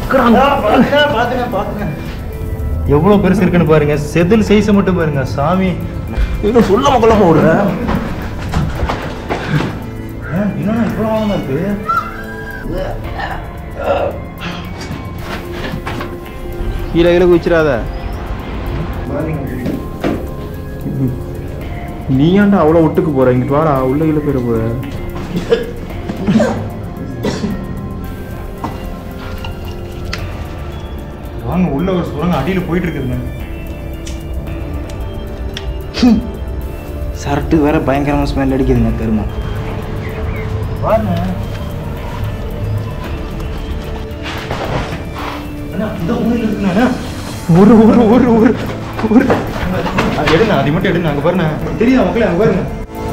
எவ்வளவு பெருசு இருக்குன்னு பாருங்க செதில் சைஸ் மட்டும் பாருங்க சாமி இன்னும் சொல்ல மக்களாம விடுற ஏன், என்னண்ணா இவ்வளவு ஆழமா இருக்கு கீழே கீழே குச்சிடாத நீ ஏன்டா அவ்வளோ ஒட்டுக்கு போற இங்கிட்டு வாடா உள்ள கீழே போயிட போற வாங்க உள்ள ஒரு சுரங்க அடியில போயிட்டு இருக்குதுங்க சரட்டு வேற பயங்கரமாக ஸ்மெல் அடிக்குதுங்க கருமா பாருங்க அண்ணா, இந்த மூலையில இருக்குண்ணா, அண்ணா. ஒரு ஒரு ஒரு ஒரு ஒரு அது எடுங்க அதை மட்டும் எடுங்க அங்க பாருங்க தெரியுதா மக்களே அங்க பாருங்க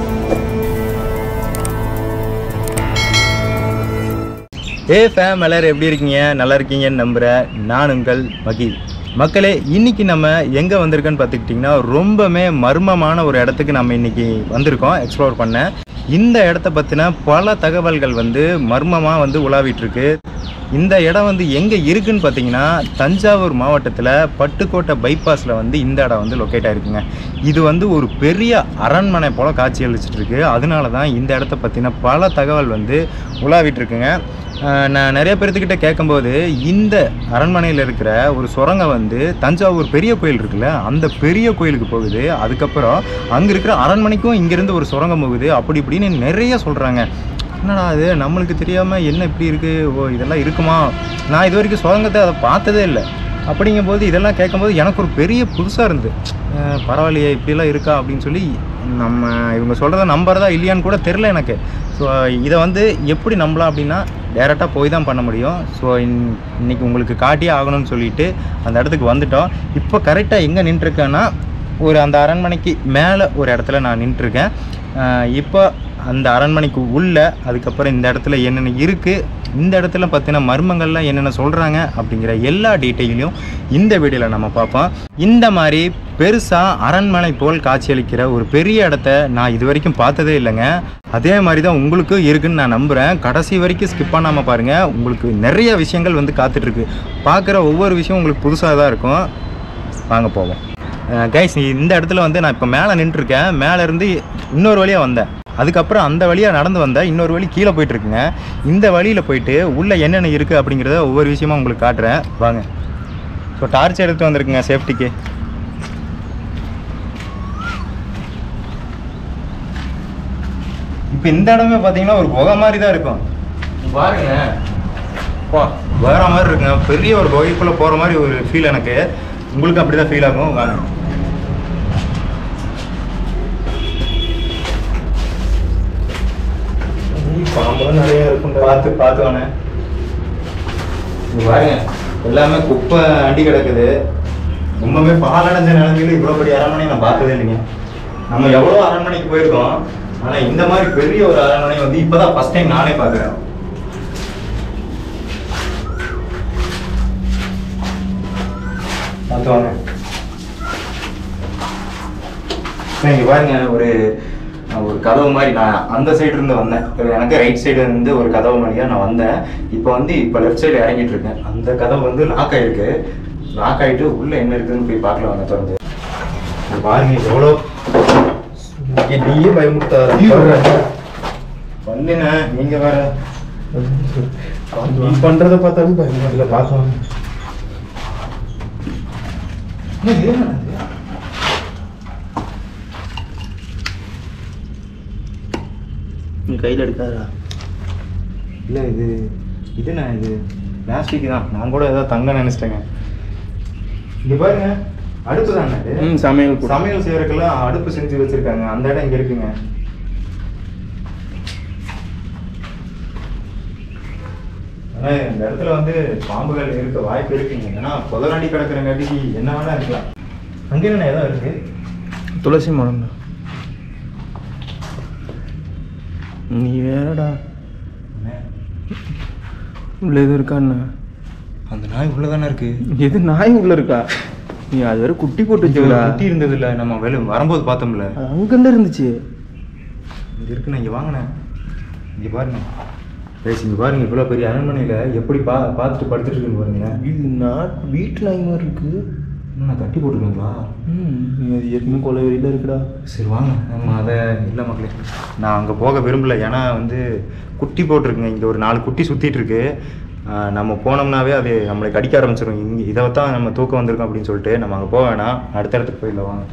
ஏ ஃபேம் எல்லாரும் எப்படி இருக்கீங்க நல்லா இருக்கீங்கன்னு நம்புகிறேன் நான் உங்கள் மகிழ் மக்களே இன்னைக்கு நம்ம எங்கே வந்திருக்கோன்னு பார்த்துக்கிட்டிங்கன்னா ரொம்பவுமே மர்மமான ஒரு இடத்துக்கு நம்ம இன்னைக்கு வந்திருக்கோம் எக்ஸ்ப்ளோர் பண்ண இந்த இடத்த பற்றின பல தகவல்கள் வந்து மர்மமாக வந்து உலாவிட்டு இருக்கு இந்த இடம் வந்து எங்கே இருக்குன்னு பார்த்தீங்கன்னா தஞ்சாவூர் மாவட்டத்தில் பட்டுக்கோட்டை பைபாஸில் வந்து இந்த இடம் வந்து லொக்கேட் ஆயிருக்குங்க இது வந்து ஒரு பெரிய அரண்மனை போல் காட்சி அளிச்சிட்டு இருக்கு அதனால தான் இந்த இடத்த பற்றின பல தகவல் வந்து உலாவிட்டு இருக்குங்க அஹ் நான் நிறைய பேர்த்துக்கிட்ட கேட்கும்போது இந்த அரண்மனையில் இருக்கிற ஒரு சுரங்கம் வந்து தஞ்சாவூர் பெரிய கோயில் இருக்குல்ல அந்த பெரிய கோயிலுக்கு போகுது அதுக்கப்புறம் அங்கே இருக்கிற அரண்மனைக்கும் இங்கேருந்து ஒரு சுரங்கம் போகுது அப்படி இப்படின்னு நிறைய சொல்கிறாங்க என்னடா அது நம்மளுக்கு தெரியாமல் என்ன இப்படி இருக்குது ஓ இதெல்லாம் இருக்குமா நான் இது வரைக்கும் சுரங்கத்தை அதை பார்த்ததே இல்லை அப்படிங்கும்போது இதெல்லாம் கேட்கும்போது எனக்கு ஒரு பெரிய புதுசாக இருந்து அஹ் பரவாயில்லையே இப்படிலாம் இருக்கா அப்படின்னு சொல்லி நம்ம இவங்க சொல்கிறத நம்புறதா இல்லையான்னு கூட தெரில எனக்கு ஸோ இதை வந்து எப்படி நம்பலாம் அப்படின்னா டேரெக்டாக போய் தான் பண்ண முடியும் ஸோ இன்னைக்கு உங்களுக்கு காட்டியே ஆகணும்னு சொல்லிட்டு அந்த இடத்துக்கு வந்துட்டோம் இப்போ கரெக்டாக எங்கே நின்றுருக்கேன்னா ஒரு அந்த அரண்மனைக்கு மேலே ஒரு இடத்துல நான் நின்றுருக்கேன் இப்போ அந்த அரண்மனைக்கு உள்ள அதுக்கப்புறம் இந்த இடத்துல என்னென்ன இருக்குது இந்த இடத்துல பற்றின மர்மங்கள்லாம் என்னென்ன சொல்கிறாங்க அப்படிங்கிற எல்லா டீட்டெயிலையும் இந்த வீடியோவில் நம்ம பார்ப்போம் இந்த மாதிரி பெருசாக அரண்மனை போல் காட்சியளிக்கிற ஒரு பெரிய இடத்த நான் இது வரைக்கும் பார்த்ததே இல்லைங்க அதே மாதிரி தான் உங்களுக்கும் இருக்குன்னு நான் நம்புகிறேன் கடைசி வரைக்கும் ஸ்கிப் பண்ணாமல் பாருங்கள் உங்களுக்கு நிறைய விஷயங்கள் வந்து காத்துட்ருக்கு பார்க்குற ஒவ்வொரு விஷயம் உங்களுக்கு புதுசாக தான் இருக்கும் வாங்க போவோம் கைஸ் இந்த இடத்துல வந்து நான் இப்போ மேலே நின்றுருக்கேன் மேலே இருந்து இன்னொரு வழியாக வந்தேன் அதுக்கப்புறம் அந்த வழியாக நடந்து வந்தேன் இன்னொரு வழி கீழே போயிட்டு இருக்குங்க இந்த வழியில் போயிட்டு உள்ளே என்னென்ன இருக்குது அப்படிங்கிறத ஒவ்வொரு விஷயமா உங்களுக்கு காட்டுறேன் வாங்க ஸோ டார்ச் எடுத்து வந்திருக்குங்க சேஃப்டிக்கு இப்போ இந்த இடமே பார்த்தீங்கன்னா ஒரு குகை மாதிரி தான் இருக்கும் பாருங்க பா வேற மாதிரி இருக்குங்க பெரிய ஒரு குகைக்குள்ளே போகிற மாதிரி ஒரு ஃபீல் எனக்கு உங்களுக்கு அப்படி தான் ஃபீல் ஆகும் வாங்க பாம்பெல்லாம் நிறைய இருக்கும் பார்த்து பார்த்து வானே இங்க பாருங்க எல்லாமே குப்பை அண்டி கிடக்குது ரொம்பவே பாலடைஞ்ச நிலைமையில இவ்வளோ பெரிய அரண்மனை நான் பார்த்ததே இல்லைங்க நம்ம எவ்வளோ அரண்மனைக்கு போயிருக்கோம் ஆனால் இந்த மாதிரி பெரிய ஒரு அரண்மனை வந்து இப்போதான் ஃபர்ஸ்ட் டைம் நானே பார்க்குறேன் பார்த்து வாங்க இங்கே பாருங்க ஒரு ஒரு கதவு மாதிரி நான் அந்த சைடு இருந்து வந்தேன் இப்ப எனக்கு ரைட் சைடு இருந்து ஒரு கதவு மாதிரியா நான் வந்தேன் இப்போ வந்து இப்போ லெஃப்ட் சைடு இறங்கிட்டு இருக்கேன் அந்த கதவு வந்து லாக் ஆயிருக்கு லாக் ஆயிட்டு உள்ள என்ன இருக்குன்னு போய் பார்க்கலாம் வாங்க திறந்து இங்க பாருங்க எவ்வளோ நீயே பயமுறுத்தாத வந்துண்ணே நீங்க வேற நீ பண்றத பார்த்தாலும் பயமுறுத்தல பார்க்கலாம் என்ன இது என்னது? நீ கையில் எடுக்காதடா இல்ல இது இதுண்ணே இது பிளாஸ்டிக் தான் நான் கூட ஏதோ தங்க நினைச்சிட்டேங்க இங்க பாருங்க அடுப்பு தானே இது? ம், சமையல் கூட. சமையல் செய்யறதுக்கெல்லாம் அடுப்பு செஞ்சு வச்சிருக்காங்க அந்த இடம் இங்க இருக்குங்க ஆனா இந்த இடத்துல வந்து பாம்புகள் இருக்க வாய்ப்பு இருக்குங்க ஏன்னா புதராண்டி கிடக்குறங்காட்டிக்கு என்ன வேணா இருக்கலாம் அங்க என்ன ஏதோ இருக்கு துளசி மரம் நீ வேறடா உள்ள எது இருக்கான்னு அந்த நாய் உள்ளதானே இருக்கு எது நாய் உள்ள இருக்கா நீ அது வேற குட்டி போட்டு வச்சுக்கடா குட்டி இருந்தது இல்ல நம்ம வெளி வரும்போது பார்த்தோம்ல அது அங்கன்னு இருந்துச்சு இங்க இருக்குண்ணே இங்க வாங்கண்ணே இங்க பாருங்க கைஸ் இங்கே பாருங்க இவ்வளோ பெரிய அரண்மனையில் எப்படி பா பார்த்துட்டு படுத்துட்டு இருக்குன்னு பாருங்களேன் இது நான் வீட்டு நாய் மாதிரி இருக்கு நான் கட்டி போட்டுருக்கீங்களா ம் அது ஏற்கனவே கொலவெறியில் இருக்குடா சரி வாங்க நம்ம அதை இல்லை மக்களே நான் அங்கே போக விரும்பல ஏன்னா வந்து குட்டி போட்டிருக்குங்க இங்கே ஒரு நாலு குட்டி சுற்றிட்டு இருக்கு ஆஹ் நம்ம போனோம்னாவே அது நம்மளை கடிக்க ஆரம்பிச்சிடும் இங்கே இதை தான் நம்ம தூக்கம் வந்திருக்கோம் அப்படின்னு சொல்லிட்டு நம்ம அங்கே போக வேணாம் அடுத்த இடத்துக்கு போயிடலாம் வாங்க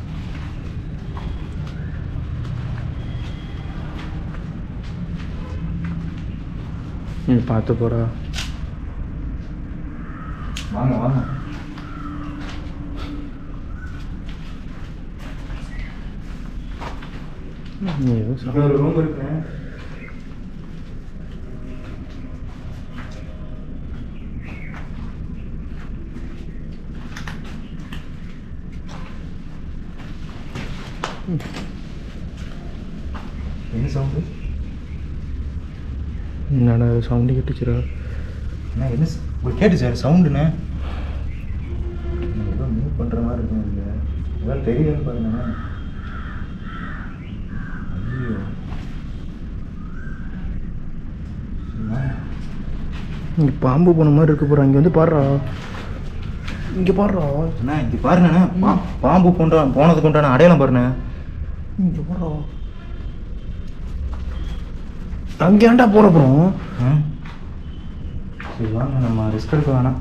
நீ பார்த்து போடா வாங்க வாங்க நீ ஏதோ இங்கே ஒரு ரூம் இருக்குங்க என்ன சவுண்டு என்னடா சவுண்டு கட்டுச்சுடா அண்ணா என்ன ச- உங்களுக்கு கேட்டு சார் சவுண்டுண்ணே ஏதோ மூவ் பண்ணுற மாதிரி இருக்கும் இங்கே ஏதாவது தெரியுதுன்னு பாருங்கண்ணா ஐயோ சரிண்ணா. இங்கே பாம்பு போன மாதிரி இருக்கு போகிறா இங்கே வந்து பாடுறா இங்கே பாடுறா அண்ணா இங்கே பாருங்கண்ணா பா பாம்பு போன்ற போனதுக்கு உண்டான அடையாளம் பாருண்ணே இங்கே பாடுறா அங்கே ஏன்டா போகிற அப்புறம் ஆ சரி வாங்க நம்ம ரிஸ்க் எடுக்க வேணாம்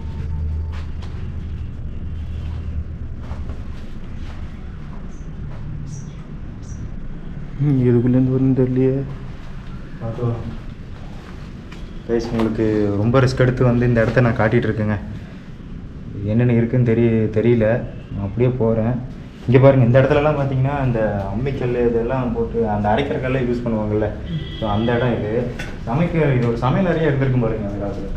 எதுக்குள்ளேருந்து வரும்னு தெரியலையே பார்க்கலாம் கைஸ் உங்களுக்கு ரொம்ப ரிஸ்க் எடுத்து வந்து இந்த இடத்த நான் காட்டிகிட்டு இருக்கேங்க என்னென்ன இருக்குன்னு தெரிய தெரியல நான் அப்படியே போகிறேன் இங்கே பாருங்கள் இந்த இடத்துலலாம் பார்த்தீங்கன்னா அந்த அம்மிக்கல் இதெல்லாம் போட்டு அந்த அரைக்கிற கல்லை யூஸ் பண்ணுவாங்கல்ல ஸோ அந்த இடம் இது சமைக்க இது ஒரு சமையல் அறையாக இருந்திருக்கும் பாருங்க அந்த காலத்தில்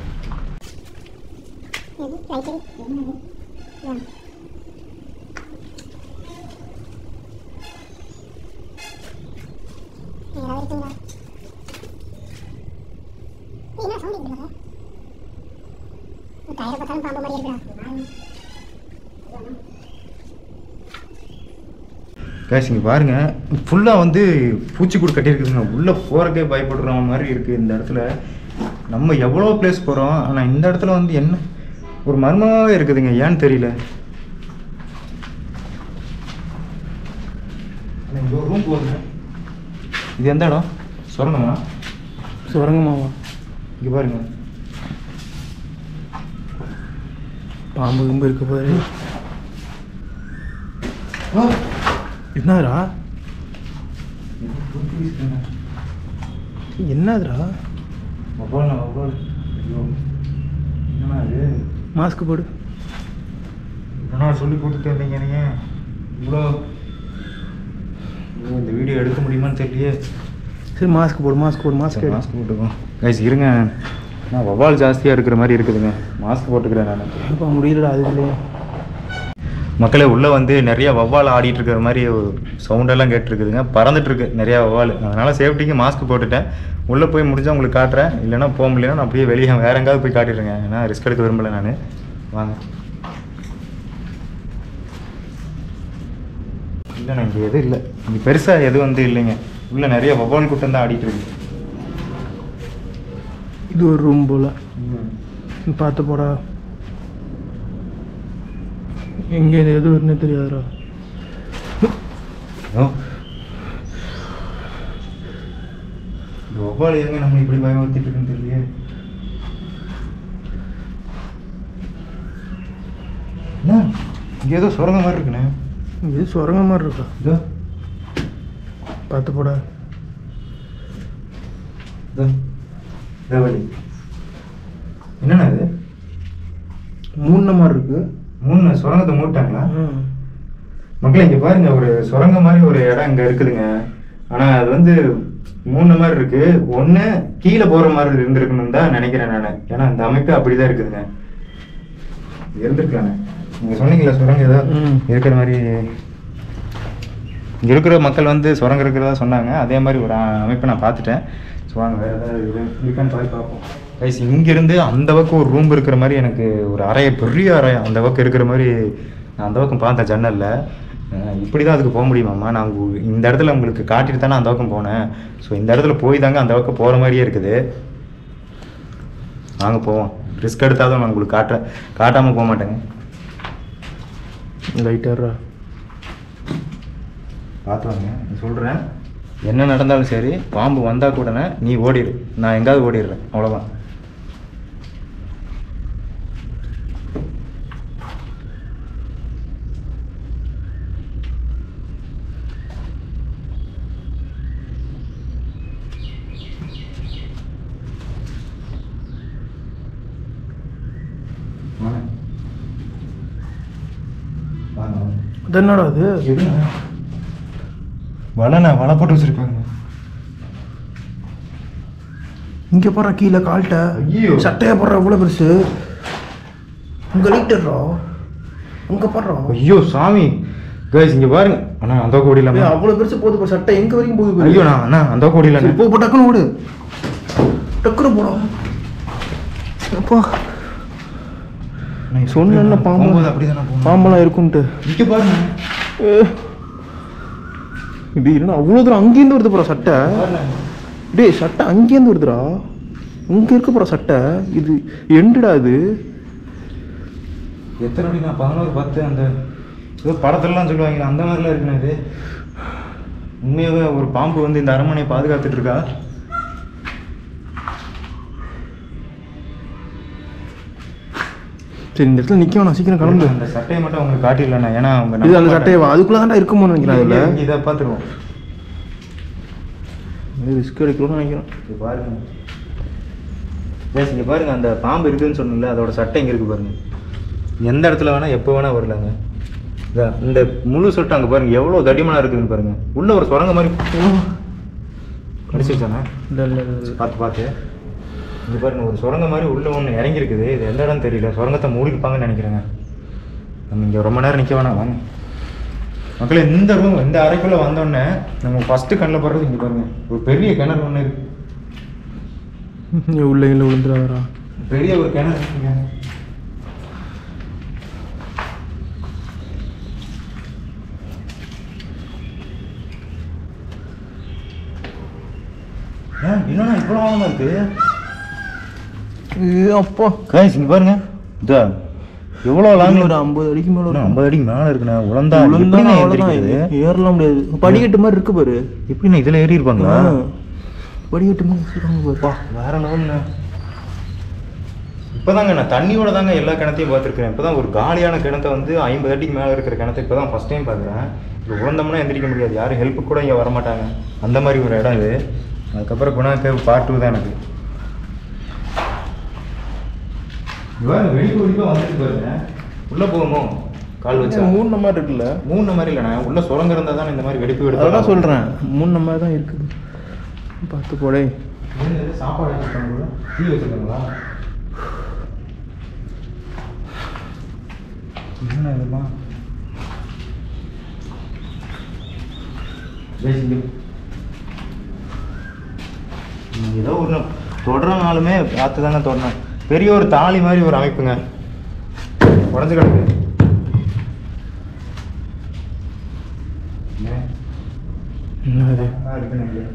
கேஷ் இங்கே பாருங்க ஃபுல்லாக வந்து பூச்சிக்கூடு கட்டியிருக்குதுங்க உள்ளே போகிறக்கே பயப்படுற மாதிரி இருக்குது இந்த இடத்துல நம்ம எவ்வளோ பிளேஸ் போகிறோம் ஆனால் இந்த இடத்துல வந்து என்ன ஒரு மர்மமாகவே இருக்குதுங்க ஏன்னு தெரியல ஆனா இங்க ஒரு ரூம் போகுதுங்க இது எந்த இடம் சொல்லணுமா சுரங்கமாவா இங்கே பாருங்க பாம்பு கிம்பு இருக்க போது என்னதுடா என்னதுடா மொபைல் மொபைல் ஐயோ என்னண்ணா இது மாஸ்க் போடு என்னண்ணா சொல்லி கொடுத்துட்டு இருந்தீங்க நீங்கள் இவ்வளோ ஐயோ, இந்த வீடியோ எடுக்க முடியுமான்னு தெரியலையே சரி மாஸ்க் போடு மாஸ்க் போடு மாஸ்க் எடு மாஸ்க் போட்டுக்கோம் கைஸ் இருங்க நான் வவால் ஜாஸ்தியாக இருக்கிற மாதிரி இருக்குதுங்க மாஸ்க் போட்டுக்கிறேன் நான் ஏப்பா முடியலடா அதுக்குள்ளே மக்களே உள்ளே வந்து நிறைய வவ்வால் ஆடிட்டு இருக்கிற மாதிரி சவுண்டெல்லாம் கேட்டுருக்குதுங்க பறந்துட்டு இருக்கு நிறையா வவ்வால் அதனால சேஃப்டிக்கு மாஸ்க் போட்டுட்டேன் உள்ளே போய் முடிஞ்சா உங்களுக்கு காட்டுறேன் இல்லைன்னா போக முடியலன்னா நான் அப்படியே வெளியே வேற எங்காவது போய் காட்டிடுறேங்க ஏன்னா ரிஸ்க் எடுக்க விரும்பல நான் வாங்க இல்லைண்ணா இங்கே எதுவும் இல்லை இங்கே பெருசாக எதுவும் வந்து இல்லைங்க உள்ளே நிறைய வவ்வால் கூட்டம் தான் ஆடிட்டு இருக்கு இது ஒரு ரூம் போல நீ பார்த்து போடா எங்கே இது எது வரும்னே தெரியாதுடா ஓ இந்த வவ்வால் ஏங்க நம்ம இப்படி பயமுறுத்திட்டு இருக்குன்னு தெரியலையே என்ன இங்கே ஏதோ சுரங்க மாதிரி இருக்குண்ணே இது சுரங்க மாதிரி இருக்கா இதோ பார்த்து போடா இதோ இதோ வழி என்னண்ணா இது மூணு மாதிரி இருக்கு மூணு சுரங்கத்தை மூட்டாங்களா ம். மக்களே இங்கே பாருங்க ஒரு சுரங்க மாதிரி ஒரு இடம் இங்கே இருக்குதுங்க ஆனால் அது வந்து மூணு மாதிரி இருக்கு ஒன்று கீழே போகிற மாதிரி இருந்திருக்கணும்னு தான் நினைக்கிறேன் நான் ஏன்னா அந்த அமைப்பு அப்படி தான் இருக்குதுங்க இருந்திருக்கானே நீங்கள் சொன்னீங்களா சுரங்க ஏதோ ம். இருக்கிற மாதிரி இங்கே இருக்கிற மக்கள் வந்து சுரங்க இருக்கிறதா சொன்னாங்க அதே மாதிரி ஒரு அமைப்பை நான் பார்த்துட்டேன் ஸோ வாங்க வேறு ஏதாவது இது இருக்கான்னு போய் பார்ப்போம் கைஸ் இங்கேருந்து அந்த பக்கம் ஒரு ரூம் இருக்கிற மாதிரி எனக்கு ஒரு அறைய பெரிய அறை அந்த பக்கம் இருக்கிற மாதிரி நான் அந்த பக்கம் பார்த்தேன் ஜன்னலில் இப்படி தான் அதுக்கு போக முடியுமாம்மா நான் உங்க- இந்த இடத்துல உங்களுக்கு காட்டிட்டு தானே அந்த பக்கம் போனேன் ஸோ இந்த இடத்துல போய் தாங்க அந்த பக்கம் போகிற மாதிரியே இருக்குது வாங்க போவோம் ரிஸ்க் எடுத்தாதான் நான் உங்களுக்கு காட்டுறேன் காட்டாமல் போக மாட்டேங்க லைட்டாரா பார்த்து வாங்க சொல்கிறேன் என்ன நடந்தாலும் சரி பாம்பு வந்தால் கூடனே நீ ஓடிடு நான் எங்காவது ஓடிடுறேன் அவ்வளோதான் வாங்க. வாங்க, வாங்க. அது என்னடா அது வலைண்ணா வலை போட்டு வச்சிருக்காங்க இங்க போடுற கீழே கால்ட்ட ஐயோ. சட்டையா போடுற அவ்வளோ பெருசு உங்க லைட்டர்ரா உங்க போடுறா ஐயோ சாமி கைஸ் இங்க பாருங்க அண்ணா அந்த கோடி இல்லாம அவ்வளோ பெருசு போகுது பாரு, சட்டை எங்க வரைக்கும் போகுது பாரு. ஐயோ நான் அண்ணா அந்த கோடி சரி, இல்ல போ போ, டக்குன்னு ஓடு டக்குன்னு போடா அப்பா சொன்னேன்ல பாம்பு. அப்படிதானே போகணும் பாம்பெல்லாம் இருக்குன்ட்டு இங்க பாருங்க ஏ. இது என்ன அவ்வளோ தூரம் அங்கேருந்து வருது போற சட்டை பாருங்க. டேய் சட்டை அங்கேருந்து வருதுடா இங்க இருக்க போற சட்டை இது எண்டுடா இது எத்தனை அடி நான் பதினோரு பத்து அந்த ஏதோ படத்துலலாம் சொல்லுவாங்க அந்த மாதிரிலாம் இருக்குண்ணா இது உண்மையாவே ஒரு பாம்பு வந்து இந்த அரண்மனையை பாதுகாத்துட்டு இருக்கா சரி இந்த இடத்துல நிக்க வேணாம் சீக்கிரம் கிளம்பு அந்த சட்டையை மட்டும் உங்களுக்கு காட்டிடலண்ணா ஏன்னா அவங்க இது அந்த சட்டையை அதுக்குள்ள தான்டா இருக்குமோ நினைக்கிறேன் அதுல இங்க இதை பார்த்துருவோம் ரிஸ்க் எடுக்கணும்னு நினைக்கிறேன் இது பாருங்க ஜெஸ் இங்க பாருங்க அந்த பாம்பு இருக்குன்னு சொன்னீங்கல்ல அதோட சட்டை இங்க இருக்கு பாருங்க எந்த இடத்துல வேணா எப்போ வேணா வரலாங்க இதா, இந்த முழு சொட்டு அங்க பாருங்க எவ்வளவு தடிமனா இருக்குதுன்னு பாருங்க உள்ள ஒரு சுரங்க மாதிரி கடிச்சிருச்சானே இல்லை இல்லை இல்லை பார்த்து பார்த்து இங்க பாருங்க ஒரு சுரங்க மாதிரி உள்ள ஒன்று இறங்கி இருக்குது இது எந்த இடம் தெரியல சுரங்கத்தை மூடிருப்பாங்கன்னு நினைக்கிறேங்க நம்ம இங்க ரொம்ப நேரம் நிக்க வேணாம் வாங்க மக்களே இந்த ரூம் இந்த அறைக்குள்ள வந்தோடனே நம்ம ஃபர்ஸ்ட் கண்ணில் படுறது இங்க பாருங்க ஒரு பெரிய கிணறு ஒன்று இருக்கு இங்க உள்ள இல்லை விழுந்துடாதரா பெரிய ஒரு கிணறு இருக்குங்க ஏன் என்னண்ணா இவ்வளோ ஆழமா இருக்கு ஏ அப்பா காய்ஸ் இங்க பாருங்க இதா எவ்வளோ லாங் ஒரு ஐம்பது அடிக்கு மேல இன்னும் ஐம்பது அடிக்கு மேலே இருக்குண்ணா உழந்தா விழுந்தா எப்படிண்ணா அவ்வளோதான் எந்திரிக்கிறது? ஏறலாம் முடியாது படிக்கட்டு மாதிரி இருக்கு பாரு எப்படிண்ணா இதில் ஏறி இருப்பாங்களா ஆ. படிக்கட்டு மாதிரி வச்சிருக்காங்க பாரு வேற லெவல்ண்ணா இப்போதாங்க நான் தண்ணியோட தாங்க எல்லா கிணத்தையும் பார்த்துருக்கேன் இப்போ தான் ஒரு காலியான கிணத்தை வந்து ஐம்பது அடிக்கு மேலே இருக்கிற கிணத்தை இப்போ தான் ஃபஸ்ட் டைம் பார்க்குறேன் இப்போ உழந்தோம்னா எந்திரிக்க முடியாது யாரும் ஹெல்ப்பு கூட இங்கே வரமாட்டாங்க அந்த மாதிரி ஒரு இடம் இது அதுக்கப்புறம் குணாக்கு பார்ட் டூ தான் எனக்கு வெடிப்பு வெடிப்பாக வந்துட்டு பாருங்க உள்ளே போகணும் கால் வச்சா மூணு மாதிரி இருக்குல்ல மூணு மாதிரி இல்லைண்ணா உள்ள சுரங்க இருந்தால் தானே இந்த மாதிரி வெடிப்பு வெடிப்பு அதான் சொல்றேன் மூணு மாதிரி தான் இருக்குது பார்த்து போடே என்னது, சாப்பாடு வச்சிருக்காங்களா டீ வச்சிருக்காங்களா என்ன இதெல்லாம் பேசிங்க. ம், ஏதோ ஒன்று தொடரனாலுமே பார்த்து தாங்க தொடரணும் பெரிய ஒரு தாலி மாதிரி ஒரு அமைப்புங்க உடஞ்சு கிடக்கு ஏன்? என்னது ஆ, இருக்குன்னு நினைக்கிறேன்.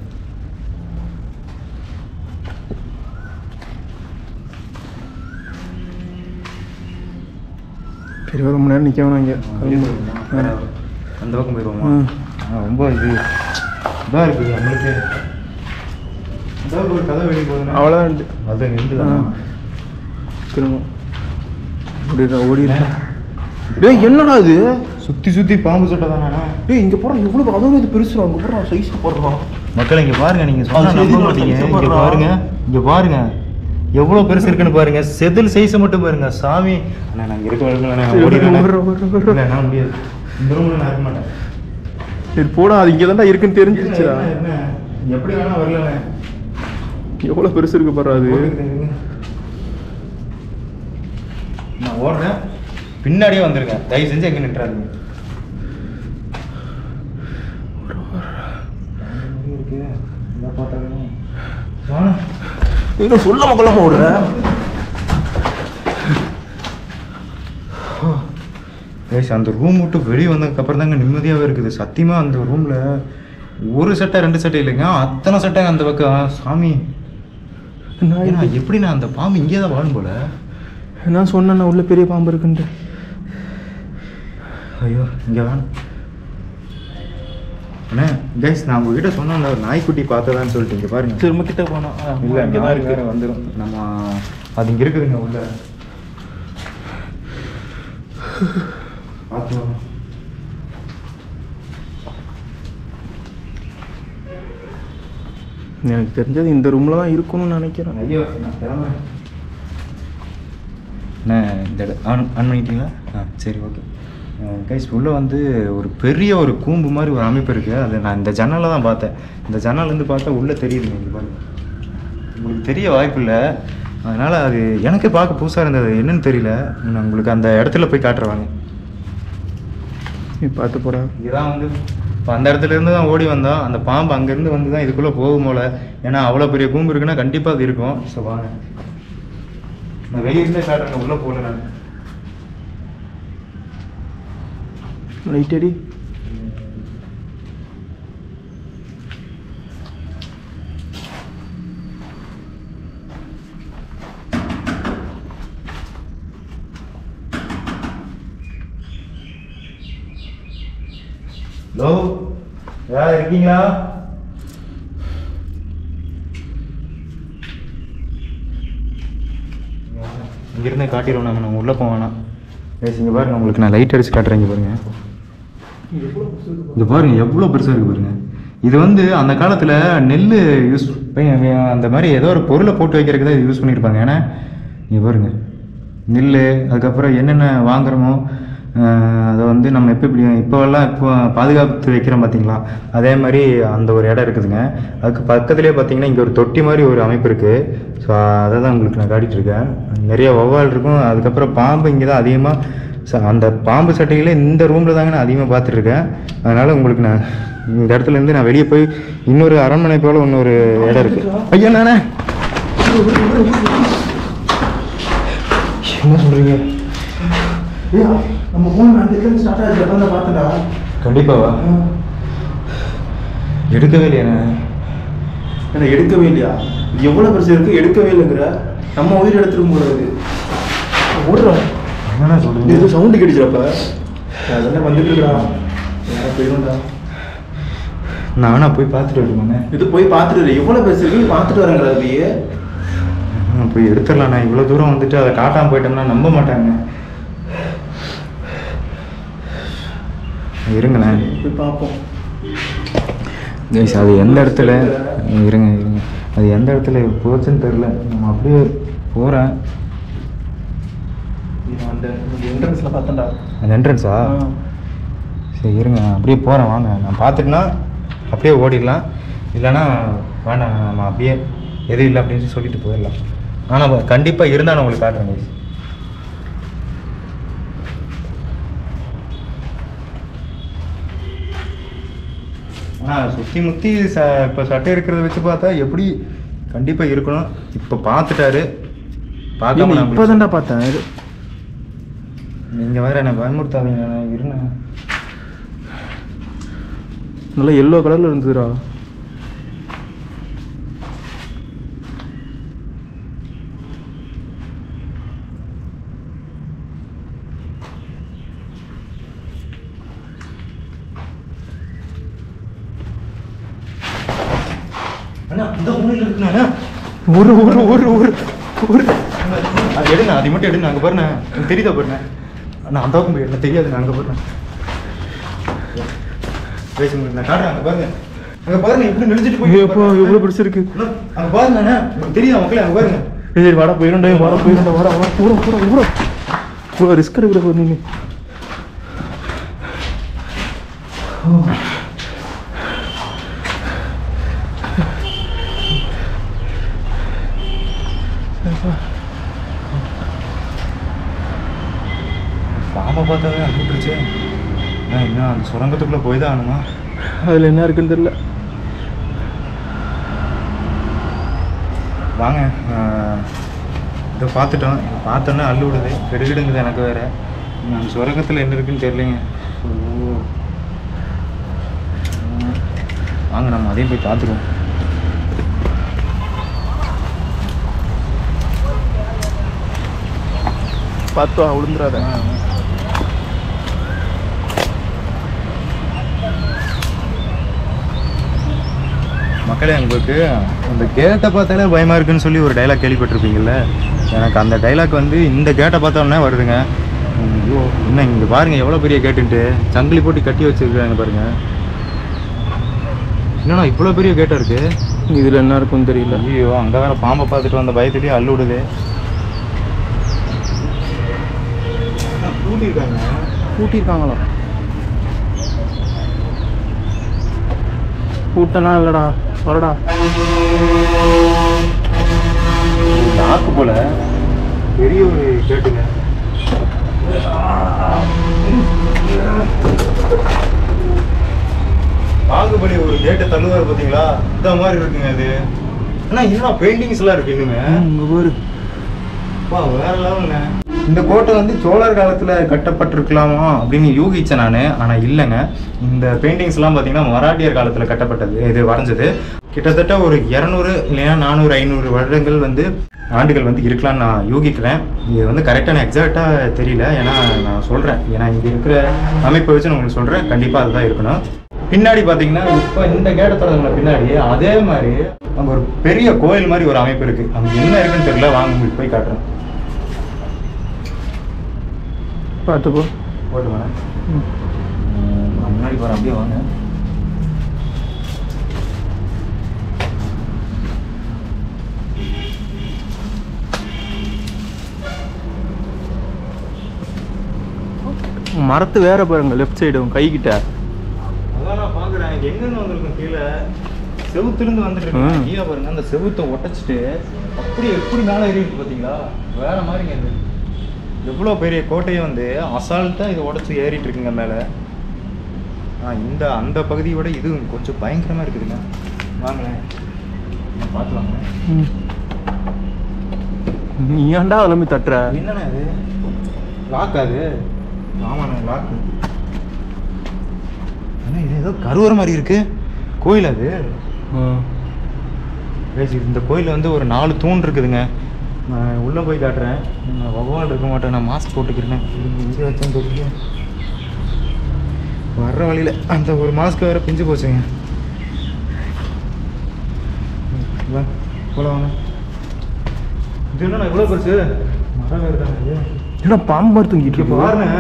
சரி ரொம்ப நேரம் நிற்க வேணாம் இங்கே அந்த பக்கம் போயிடுவோமா ம். ஆ, ரொம்ப இது இதாக இருக்குது நம்மளுக்கு ஏதாவது ஒரு கதை வெளியே போகுதுன்னா அவ்வளோதான் அது நின்று ஆ. திரும்ப ஓடிடுறா ஓடிடுறா டேய் என்னடா இது சுற்றி சுற்றி பாம்பு சட்டை தானே டேய் இங்கே போகிறோம் எவ்வளோ அதுவும் இது பெருசுடா அங்கே போகிறோம் சைஸ் போடுறோம் மக்கள் இங்க பாருங்க நீங்க சொன்னா அது நம்ப செதில் மாட்டீங்க size இங்க பாருடா. பாருங்க இங்க பாருங்க எவ்வளவு பெருசு இருக்குன்னு பாருங்க செதில் சைஸ் மட்டும் பாருங்க சாமி அண்ணா நான் இருக்க வரல நான் சரி, ஓடிடுறேன் வர்றேன், வர்றேன், வர்றேன். இல்ல நான் முடியாது இந்த ரூம்ல நான் இருக்க மாட்டேன் சரி போடா அது இங்கே தான்டா இருக்குன்னு தெரிஞ்சிருச்சுடா என்ன, என்ன? எப்படி வேணா வரல எவ்வளோ பெருசு இருக்கு பாரு அது நான் ஓடுறேன் பின்னாடியே வந்துருங்க தயவு செஞ்சு எங்க நின்றாதீங்க இருக்கு என்ன பார்த்தாலும் வாங்க இன்னும் சொல்ல கொள்ளாம ஓடுற கைஸ் அந்த ரூம் விட்டு வெளியே வந்ததுக்கப்புறம் தாங்க நிம்மதியாகவே இருக்குது சத்தியமாக அந்த ரூமில் ஒரு சட்டை ரெண்டு சட்டை இல்லைங்க அத்தனை சட்டை அந்த பக்கம் சாமி நான் ஏன்னா எப்படி நான் அந்த பாம்பு இங்கே தான் வாழும் போல நான் சொன்னேன் உள்ள பெரிய பாம்பு இருக்குன்ட்டு ஐயோ இங்கே வேணும் அண்ணே கைஸ் நான் உங்ககிட்ட சொன்னேன் அந்த நாய்க்குட்டி பார்த்ததான்னு சொல்லிட்டு இங்கே பாருங்க திரும்ப கிட்ட போனோம் இல்லை இங்கே தான் இருக்கு வேறு வந்துடும் நம்ம அது இங்கே இருக்குதுங்க உள்ள பார்த்து வாங்க. எனக்கு தெரிஞ்சது இந்த ரூமில் தான் இருக்கணும்னு நினைக்கிறேன் ஐயோ நான் கிளம்புறேன் அண்ணே இந்த இடம் ஆன் ஆன் பண்ணிட்டீங்களா ஆ சரி ஓகே கைஸ் உள்ளே வந்து ஒரு பெரிய ஒரு கூம்பு மாதிரி ஒரு அமைப்பு இருக்குது அது நான் இந்த ஜன்னலில் தான் பார்த்தேன் இந்த ஜன்னல்லேருந்து பார்த்தா உள்ளே தெரியுதுங்க இங்கே பாருங்க உங்களுக்கு தெரிய வாய்ப்பு இல்லை அதனால் அது எனக்கே பார்க்க புதுசாக இருந்தது என்னன்னு தெரியல நான் உங்களுக்கு அந்த இடத்துல போய் காட்டுறவாங்க நீ பார்த்து போடா இதுதான் வந்து இப்போ அந்த இடத்துல இருந்து தான் ஓடி வந்தோம் அந்த பாம்பு அங்கேருந்து வந்து தான் இதுக்குள்ளே போகும் போல ஏன்னா அவ்வளோ பெரிய கூம்பு இருக்குன்னா கண்டிப்பாக அது இருக்கும் ஸோ வாங்க நான் வெளியே இருந்தே காட்டுறேன் உள்ளே போகல நான் லைட் அடி ஹலோ யார் இருக்கீங்களா இங்கிருந்தே காட்டிடுவோம் நாங்கள் நம்ம உள்ளே போவேணாம் பேசி இங்கே பாருங்க உங்களுக்கு நான் லைட் அடிச்சு காட்டுறேன் இங்கே பாருங்க இது பாருங்க எவ்வளோ பெருசாக இருக்கு பாருங்க இது வந்து அந்த காலத்தில் நெல் யூஸ் அந்த மாதிரி ஏதோ ஒரு பொருளை போட்டு வைக்கிறதுக்கு தான் இது யூஸ் பண்ணியிருப்பாங்க ஏன்னா இங்கே பாருங்க நெல் அதுக்கப்புறம் என்னென்ன வாங்குறோமோ ஆஹ் அதை வந்து நம்ம எப்போ இப்படி இப்போல்லாம் இப்போ பாதுகாத்து வைக்கிறோம் பார்த்தீங்களா அதே மாதிரி அந்த ஒரு இடம் இருக்குதுங்க அதுக்கு பக்கத்துலேயே பார்த்தீங்கன்னா இங்கே ஒரு தொட்டி மாதிரி ஒரு அமைப்பு இருக்குது ஸோ அதை தான் உங்களுக்கு நான் காட்டிகிட்டு இருக்கேன் நிறைய வௌவால் இருக்கும் அதுக்கப்புறம் பாம்பு இங்கே தான் அதிகமாக ச- அந்த பாம்பு சட்டைகளே இந்த ரூமில் தாங்க நான் அதிகமாக பார்த்துட்ருக்கேன் அதனால் உங்களுக்கு நான் இந்த இடத்துல இருந்து நான் வெளியே போய் இன்னொரு அரண்மனை போல் இன்னொரு இடம் இருக்குது ஐயா நானே என்ன சொல்கிறீங்க ஏய், நம்ம போன அந்த இடத்துல ஸ்டார்ட் ஆச்சு அதான் நான் பார்த்தேன்டா கண்டிப்பாவா எடுக்கவே இல்லையாண்ணே என்ன எடுக்கவே இல்லையா இது எவ்வளோ பெருசு இருக்கு எடுக்கவே இல்லைங்கிற நம்ம உயிர் எடுத்துட்டு போகிறது ஓடுறோம் என்னண்ணா இது சொல்கிறீங்க ஏதோ சவுண்டு கிடைச்சிடப்ப அதெல்லாம் வந்துட்டு இருக்கா யாரா போயிடும்டா நான் வேணா போய் பார்த்துட்டு வருமாண்ணே இது போய் பார்த்துட்டு இரு. எவ்வளவு பெருசு இருக்கு பார்த்துட்டு வரேங்கிற அப்படியே நான் போய் எடுத்துடலாண்ணா இவ்வளோ தூரம் வந்துட்டு அதை காட்டாமல் போயிட்டோம்னா நம்ப மாட்டாங்க இருங்கண்ணே போய் பார்ப்போம் கைஸ் அது எந்த இடத்துல இருங்க இருங்க அது எந்த இடத்துல போச்சுன்னு தெரில நம்ம அப்படியே போகிறேன் இது அந்த என்ட்ரன்ஸ்ல பார்த்தேன்டா அந்த என்ட்ரன்ஸா சரி இருங்க நான் அப்படியே போகிறேன் வாங்க நான் பார்த்துட்டுனா அப்படியே ஓடிடலாம் இல்லைன்னா வேண்டாம் நம்ம அப்படியே எதுவும் இல்லை அப்படின்னு சொல்லி சொல்லிட்டு போயிடலாம் ஆனால் கண்டிப்பாக இருந்தால் நான் உங்களுக்கு காட்டுறேன் guys. ஆனால் சுற்றி முற்றி ச இப்போ சட்டை இருக்கிறத வச்சு பார்த்தா எப்படி கண்டிப்பாக இருக்கணும் இப்போ பார்த்துட்டாரு பார்க்காம நான் இப்போ தான்டா பார்த்தேன் இது நீங்கள் வேற என்ன பயமுறுத்தாதீங்க இருங்க நல்லா எல்லோ கலர்ல இருந்ததுடா அண்ணா இந்த மூலையில் இருக்குண்ணா ஒரு ஒரு ஒரு ஒரு ஒரு அது எடுங்க அதை மட்டும் எடுங்க அங்கே பாருண்ணே எனக்கு தெரியுதா பாருண்ணே நான் அந்த பக்கம் போய் எனக்கு தெரியாது நான் அங்கே பாருண்ணே பேசுங்க நான் காட்டுறேன் அங்கே பாருங்க அங்கே பாருங்க எப்படி நெளிச்சிட்டு போய் எப்போ எவ்வளோ பெருசு இருக்கு அங்கே பாருங்க அண்ணா உங்களுக்கு தெரியுதா மக்களே அங்கே பாருங்க ஏய் சரி, வாடா போயிடும்டா வாடா போயிடும்டா வாடா வாடா பூரா பூரா பூரா பூரா ரிஸ்க் எடுக்கிற போது நீ பாம்பை பார்த்தாவே அனுப்பிட்டுருச்சு இன்னும் அந்த சுரங்கத்துக்குள்ளே போய் தான் ஆகணுமா அதில் என்ன இருக்குன்னு தெரியல வாங்க ஆஹ் இதை பார்த்துட்டோம் இதை பார்த்தோன்னே அள்ளு விடுது கெடுகிடுங்குது எனக்கு வேறு நான் சுரங்கத்தில் என்ன இருக்குன்னு தெரியலைங்க ஓ வாங்க நம்ம அதையும் போய் பார்த்துருவோம் பார்த்து வா, விழுந்துடாத மக்களே உங்களுக்கு அந்த கேட்டை பார்த்தாலே பயமாக இருக்குன்னு சொல்லி ஒரு டைலாக் கேள்விப்பட்டிருப்பீங்கல்ல எனக்கு அந்த டைலாக் வந்து இந்த கேட்டை பார்த்தோன்னே வருதுங்க ம், ஐயோ என்ன இங்கே பாருங்கள் எவ்வளோ பெரிய கேட்டுன்ட்டு சங்கிலி போட்டு கட்டி வச்சிருக்காங்க பாருங்க என்னண்ணா இவ்வளோ பெரிய கேட்டாக இருக்கு இதில் என்ன இருக்குன்னு தெரியல ஐயோ அங்கே வேற பாம்பை பார்த்துட்டு வந்த பயத்துலேயே அள்ளு விடுது கூட்டியிருக்காங்க கூட்டியிருக்காங்களா கூட்டம்லாம் இல்லைடா வரடா லாக்கு போல பெரிய ஒரு கேட்டுங்க பாகுபலி ஒரு கேட்டை தள்ளுவார் பார்த்தீங்களா இந்த மாதிரி இருக்குங்க அது ஆனா என்ன பெயிண்டிங்ஸ் எல்லாம் இருக்கு இன்னுமே இங்கே பாரு அப்பா, வேற லெவலுங்க இந்த கோட்டை வந்து சோழர் காலத்துல கட்டப்பட்டிருக்கலாமா அப்படின்னு யூகிச்சேன் நான் ஆனா இல்லைங்க இந்த பெயிண்டிங்ஸ் எல்லாம் பார்த்தீங்கன்னா மராட்டியர் காலத்துல கட்டப்பட்டது இது வரைஞ்சது கிட்டத்தட்ட ஒரு இரநூறு இல்லைன்னா நானூறு ஐநூறு வருடங்கள் வந்து ஆண்டுகள் வந்து இருக்கலாம்னு நான் யூகிக்கிறேன் இது வந்து கரெக்டான எக்ஸாக்டாக தெரியல ஏன்னா நான் சொல்கிறேன் ஏன்னா இங்கே இருக்கிற அமைப்பை வச்சு நான் உங்களுக்கு சொல்கிறேன் கண்டிப்பாக அதுதான் இருக்கணும் பின்னாடி பார்த்தீங்கன்னா இப்போ இந்த கேட்டை திறந்தோம்ல பின்னாடி அதே மாதிரி அங்கே ஒரு பெரிய கோயில் மாதிரி ஒரு அமைப்பு இருக்குது அங்கே என்ன இருக்குன்னு தெரியல வாங்க உங்களுக்கு போய் காட்டுறேன் பார்த்துக்கோ போட்டு வரேன் நான் முன்னாடி போகிறேன் அப்படியே வாங்க மரத்து வேற பாருங்க லெஃப்ட் சைடு கைகிட்ட அதான் நான் பார்க்குறேன் எங்கேருந்து வந்திருக்கும் கீழே செவுத்துலேருந்து வந்துட்டு ம். இருக்கு கீழே பாருங்க அந்த செவுத்தை ஒட்டச்சிட்டு அப்படி எப்படி மேலே ஏறி இருக்கு பார்த்தீங்களா வேற மாதிரிங்க இது எவ்வளோ பெரிய கோட்டையை வந்து அசால்ட்டாக இது உடச்சி ஏறிட்டு இருக்குங்க மேலே ஆ இந்த அந்த பகுதியை விட இது கொஞ்சம் பயங்கரமாக இருக்குதுங்க வாங்களேன் பார்த்து வாங்க நீ ஏன்டா கிளம்பி தட்டுற என்னண்ணா இது லாக் அது ஆமாண்ணா லாக் என்ன இது ஏதோ கருவற மாதிரி இருக்கு கோயில் அது Guys, இந்த கோயிலில் வந்து ஒரு நாலு தூண் இருக்குதுங்க நான் உள்ளே போய் காட்டுறேன் நான் பகவான் இருக்க மாட்டேன் நான் மாஸ்க் போட்டுக்கிறேன் இங்கே வச்சேன் தெரியல வர்ற வழியில் அந்த ஒரு மாஸ்க் வேறு பிஞ்சு போச்சுங்க வா போல வாங்க இது என்ன இவ்வளோ பெருசு மரம் வேறு தானே இது ஏன்னா பாம்பு தூங்கிட்டு இங்கே இருக்கு பாருங்க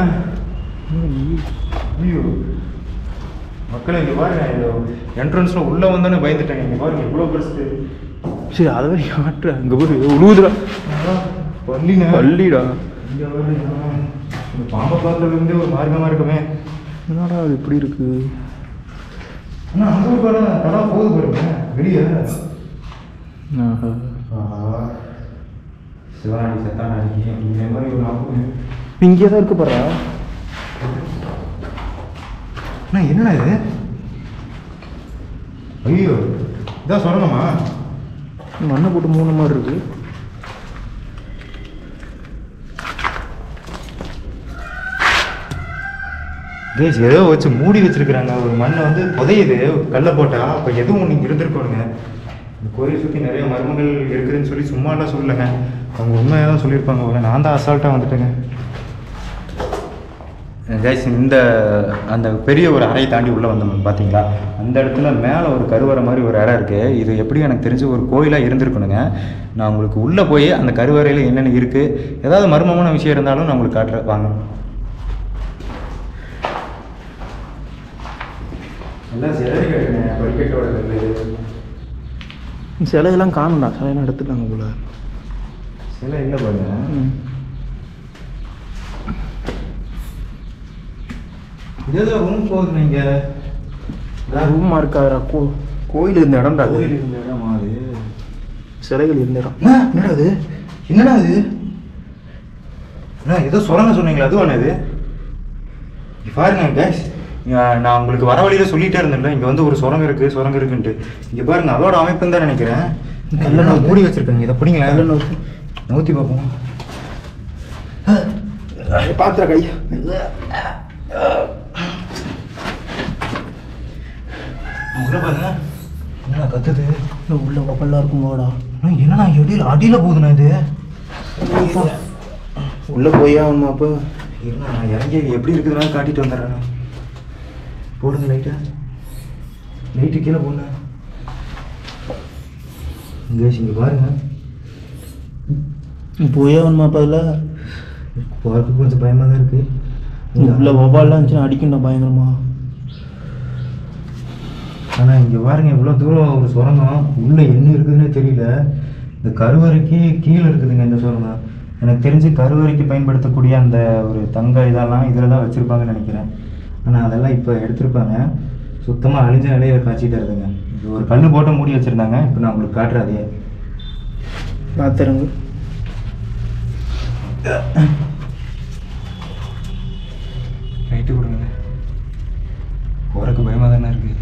ஐயோ மக்களே இங்கே பாருங்க இந்த என்ட்ரன்ஸில் உள்ளே வந்தோன்னே பயந்துட்டேங்க இங்கே பாருங்க இவ்வளோ பெருசு சரி அதை வரை காட்டுற இங்க போய் உழுவுதுடா பள்ளிங்க பள்ளிடா இங்க பாருங்க. இந்த பாம்பை பார்த்ததுல இருந்தே ஒரு மார்க்கமா இருக்குமே என்னடா அது இப்படி இருக்கு ஆனா அங்க ஒரு பாருங்க படம் போகுது பாருங்க வெளியே ஆஹா. சிவனாடி செத்தானாடி இந்த மாதிரி ஒரு நாப்பு இங்கே தான் இருக்கு பாரா அண்ணா என்னடா இது ஐயோ இதான் சொல்லணுமா மண்ணை போட்டு மூணு மாதிரி இருக்கு கேஸ் ஏதோ வச்சு மூடி வச்சிருக்கிறாங்க ஒரு மண்ணை வந்து புதையுது கல்லை போட்டா அப்போ எதுவும் ஒன்று இருந்திருக்கணுங்க இந்த கோயில் சுற்றி நிறைய மர்மங்கள் இருக்குதுன்னு சொல்லி சும்மாலாம் சொல்லலைங்க அவங்க உண்மையாக தான் சொல்லியிருப்பாங்க போல நான் தான் அசால்ட்டாக வந்துட்டேங்க கைஸ் இந்த அந்த பெரிய ஒரு அறையை தாண்டி உள்ளே வந்தோம் பார்த்தீங்களா அந்த இடத்துல மேலே ஒரு கருவறை மாதிரி ஒரு இடம் இருக்குது இது எப்படி எனக்கு தெரிஞ்ச ஒரு கோயிலாக இருந்திருக்கணுங்க நான் உங்களுக்கு உள்ளே போய் அந்த கருவறையில் என்னென்ன இருக்குது ஏதாவது மர்மமான விஷயம் இருந்தாலும் நான் உங்களுக்கு காட்டுறேன் வாங்க எல்லாம் சிலரி கட்டுங்க படிக்கட்டோட கல்லு சிலையெல்லாம் காணும்டா சிலையெல்லாம் எடுத்துட்டாங்க போல சிலை இல்லை பாருங்க ம். ஏதோ ரூம் போகுது நீங்க ரூமா இருக்காதுடா கோ கோயில் இருந்த இடம்டா அது கோயில் இருந்த இடமா அது சிலைகள் இருந்த இடம் அண்ணா, என்னடா அது என்னடா அது அண்ணா ஏதோ சுரங்க சொன்னீங்களா அதுவானே இது இங்க பாருங்க கேஸ் நான் உங்களுக்கு வர வழியில சொல்லிட்டே இருந்தேன்ல இங்க வந்து ஒரு சுரங்கம் இருக்கு சுரங்கம் இருக்குன்ட்டு இங்க பாருங்க அதோட அமைப்புன்னு தான் நினைக்கிறேன் கல்லை கல்ல மூடி வச்சிருக்காங்க இதை பிடிங்களேன் கல்லை நோக்கி. நூற்றி பார்ப்போம் பாத்திர கை உள்ள பாருங்க என்னடா கத்துது இந்த உள்ள ஒப்பல்லாம் இருக்கும் போடா அண்ணா, என்னண்ணா அடியில் அடியில் போகுதுண்ணா இது உள்ள போய் ஆகணுமா அப்போ இருண்ணா நான் இறங்கி எப்படி இருக்குதுன்னா காட்டிட்டு வந்துடுறேண்ணா போடுங்க லைட்டை லைட்டு கீழே போடுங்க இங்கே இங்கே பாருங்க போய் ஆகணுமா அப்போ அதில் போகிறதுக்கு கொஞ்சம் பயமாக தான் இருக்கு உள்ள ஒவ்வாலாம் இருந்துச்சுன்னா அடிக்கணும்டா பயங்கரமா ஆனால் இங்கே பாருங்க இவ்வளோ தூரம் ஒரு சுரங்கம் உள்ளே என்ன இருக்குதுன்னே தெரியல இந்த கருவறைக்கு கீழே இருக்குதுங்க இந்த சுரங்கம் எனக்கு தெரிஞ்சு கருவறைக்கு பயன்படுத்தக்கூடிய அந்த ஒரு தங்க இதெல்லாம் இதில் தான் வச்சுருப்பாங்கன்னு நினைக்கிறேன் ஆனால் அதெல்லாம் இப்போ எடுத்திருப்பாங்க சுத்தமாக அழிஞ்ச நிலையில காய்ச்சிட்டு இருக்குதுங்க இது ஒரு கல் போட்டு மூடி வச்சுருந்தாங்க இப்போ நான் உங்களுக்கு காட்டுறேன் அதையே பார்த்துருங்க ரைட்டு கொடுங்க போகிறக்கு பயமாக தானே இருக்குது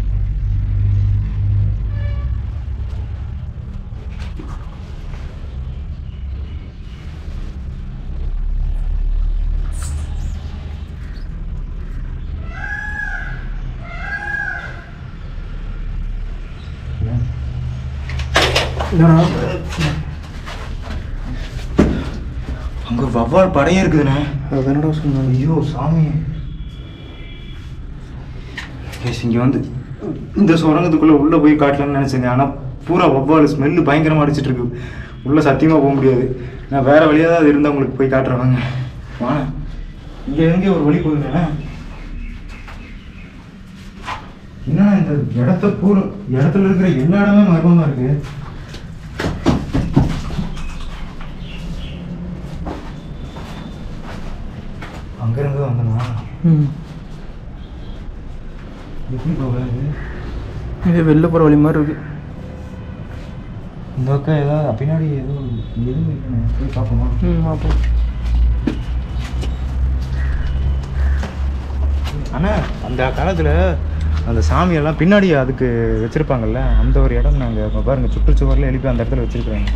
அங்கே வவ்வால் படையே இருக்குதுண்ணே அதானடா சொன்னாங்க ஐயோ சாமி கேஸ் இங்கே வந்து இந்த சுரங்கத்துக்குள்ளே உள்ளே போய் காட்டலாம்னு நினச்சேங்க ஆனால் பூரா வவ்வால் ஸ்மெல்லு பயங்கரமாக அடிச்சிட்டு இருக்கு உள்ளே சத்தியமாக போக முடியாது நான் வேறு வழியாக தான் அது இருந்தால் உங்களுக்கு போய் காட்டுறேன் வாங்க இங்கே எங்கே ஒரு வழி போகுதுண்ணே என்னண்ணா இந்த இடத்த பூரா இடத்துல இருக்கிற எல்லா இடமே மர்மமாக இருக்கு அங்கேருந்து வந்தனா ம் எப்படி போகாது இது வெளில போகிற வழி மாதிரி இருக்கு இந்த பக்கம் ஏதாவது பின்னாடி ஏதோ எதுவும் இல்லைண்ணே போய் பார்ப்போமா ம் அப்போ அண்ணா அந்த காலத்தில் அந்த சாமியெல்லாம் பின்னாடி அதுக்கு வச்சுருப்பாங்கல்ல அந்த ஒரு இடம் நாங்கள் பாருங்க சுற்றுச்சுவரில் எழுப்பி அந்த இடத்துல வச்சுருக்குறாங்க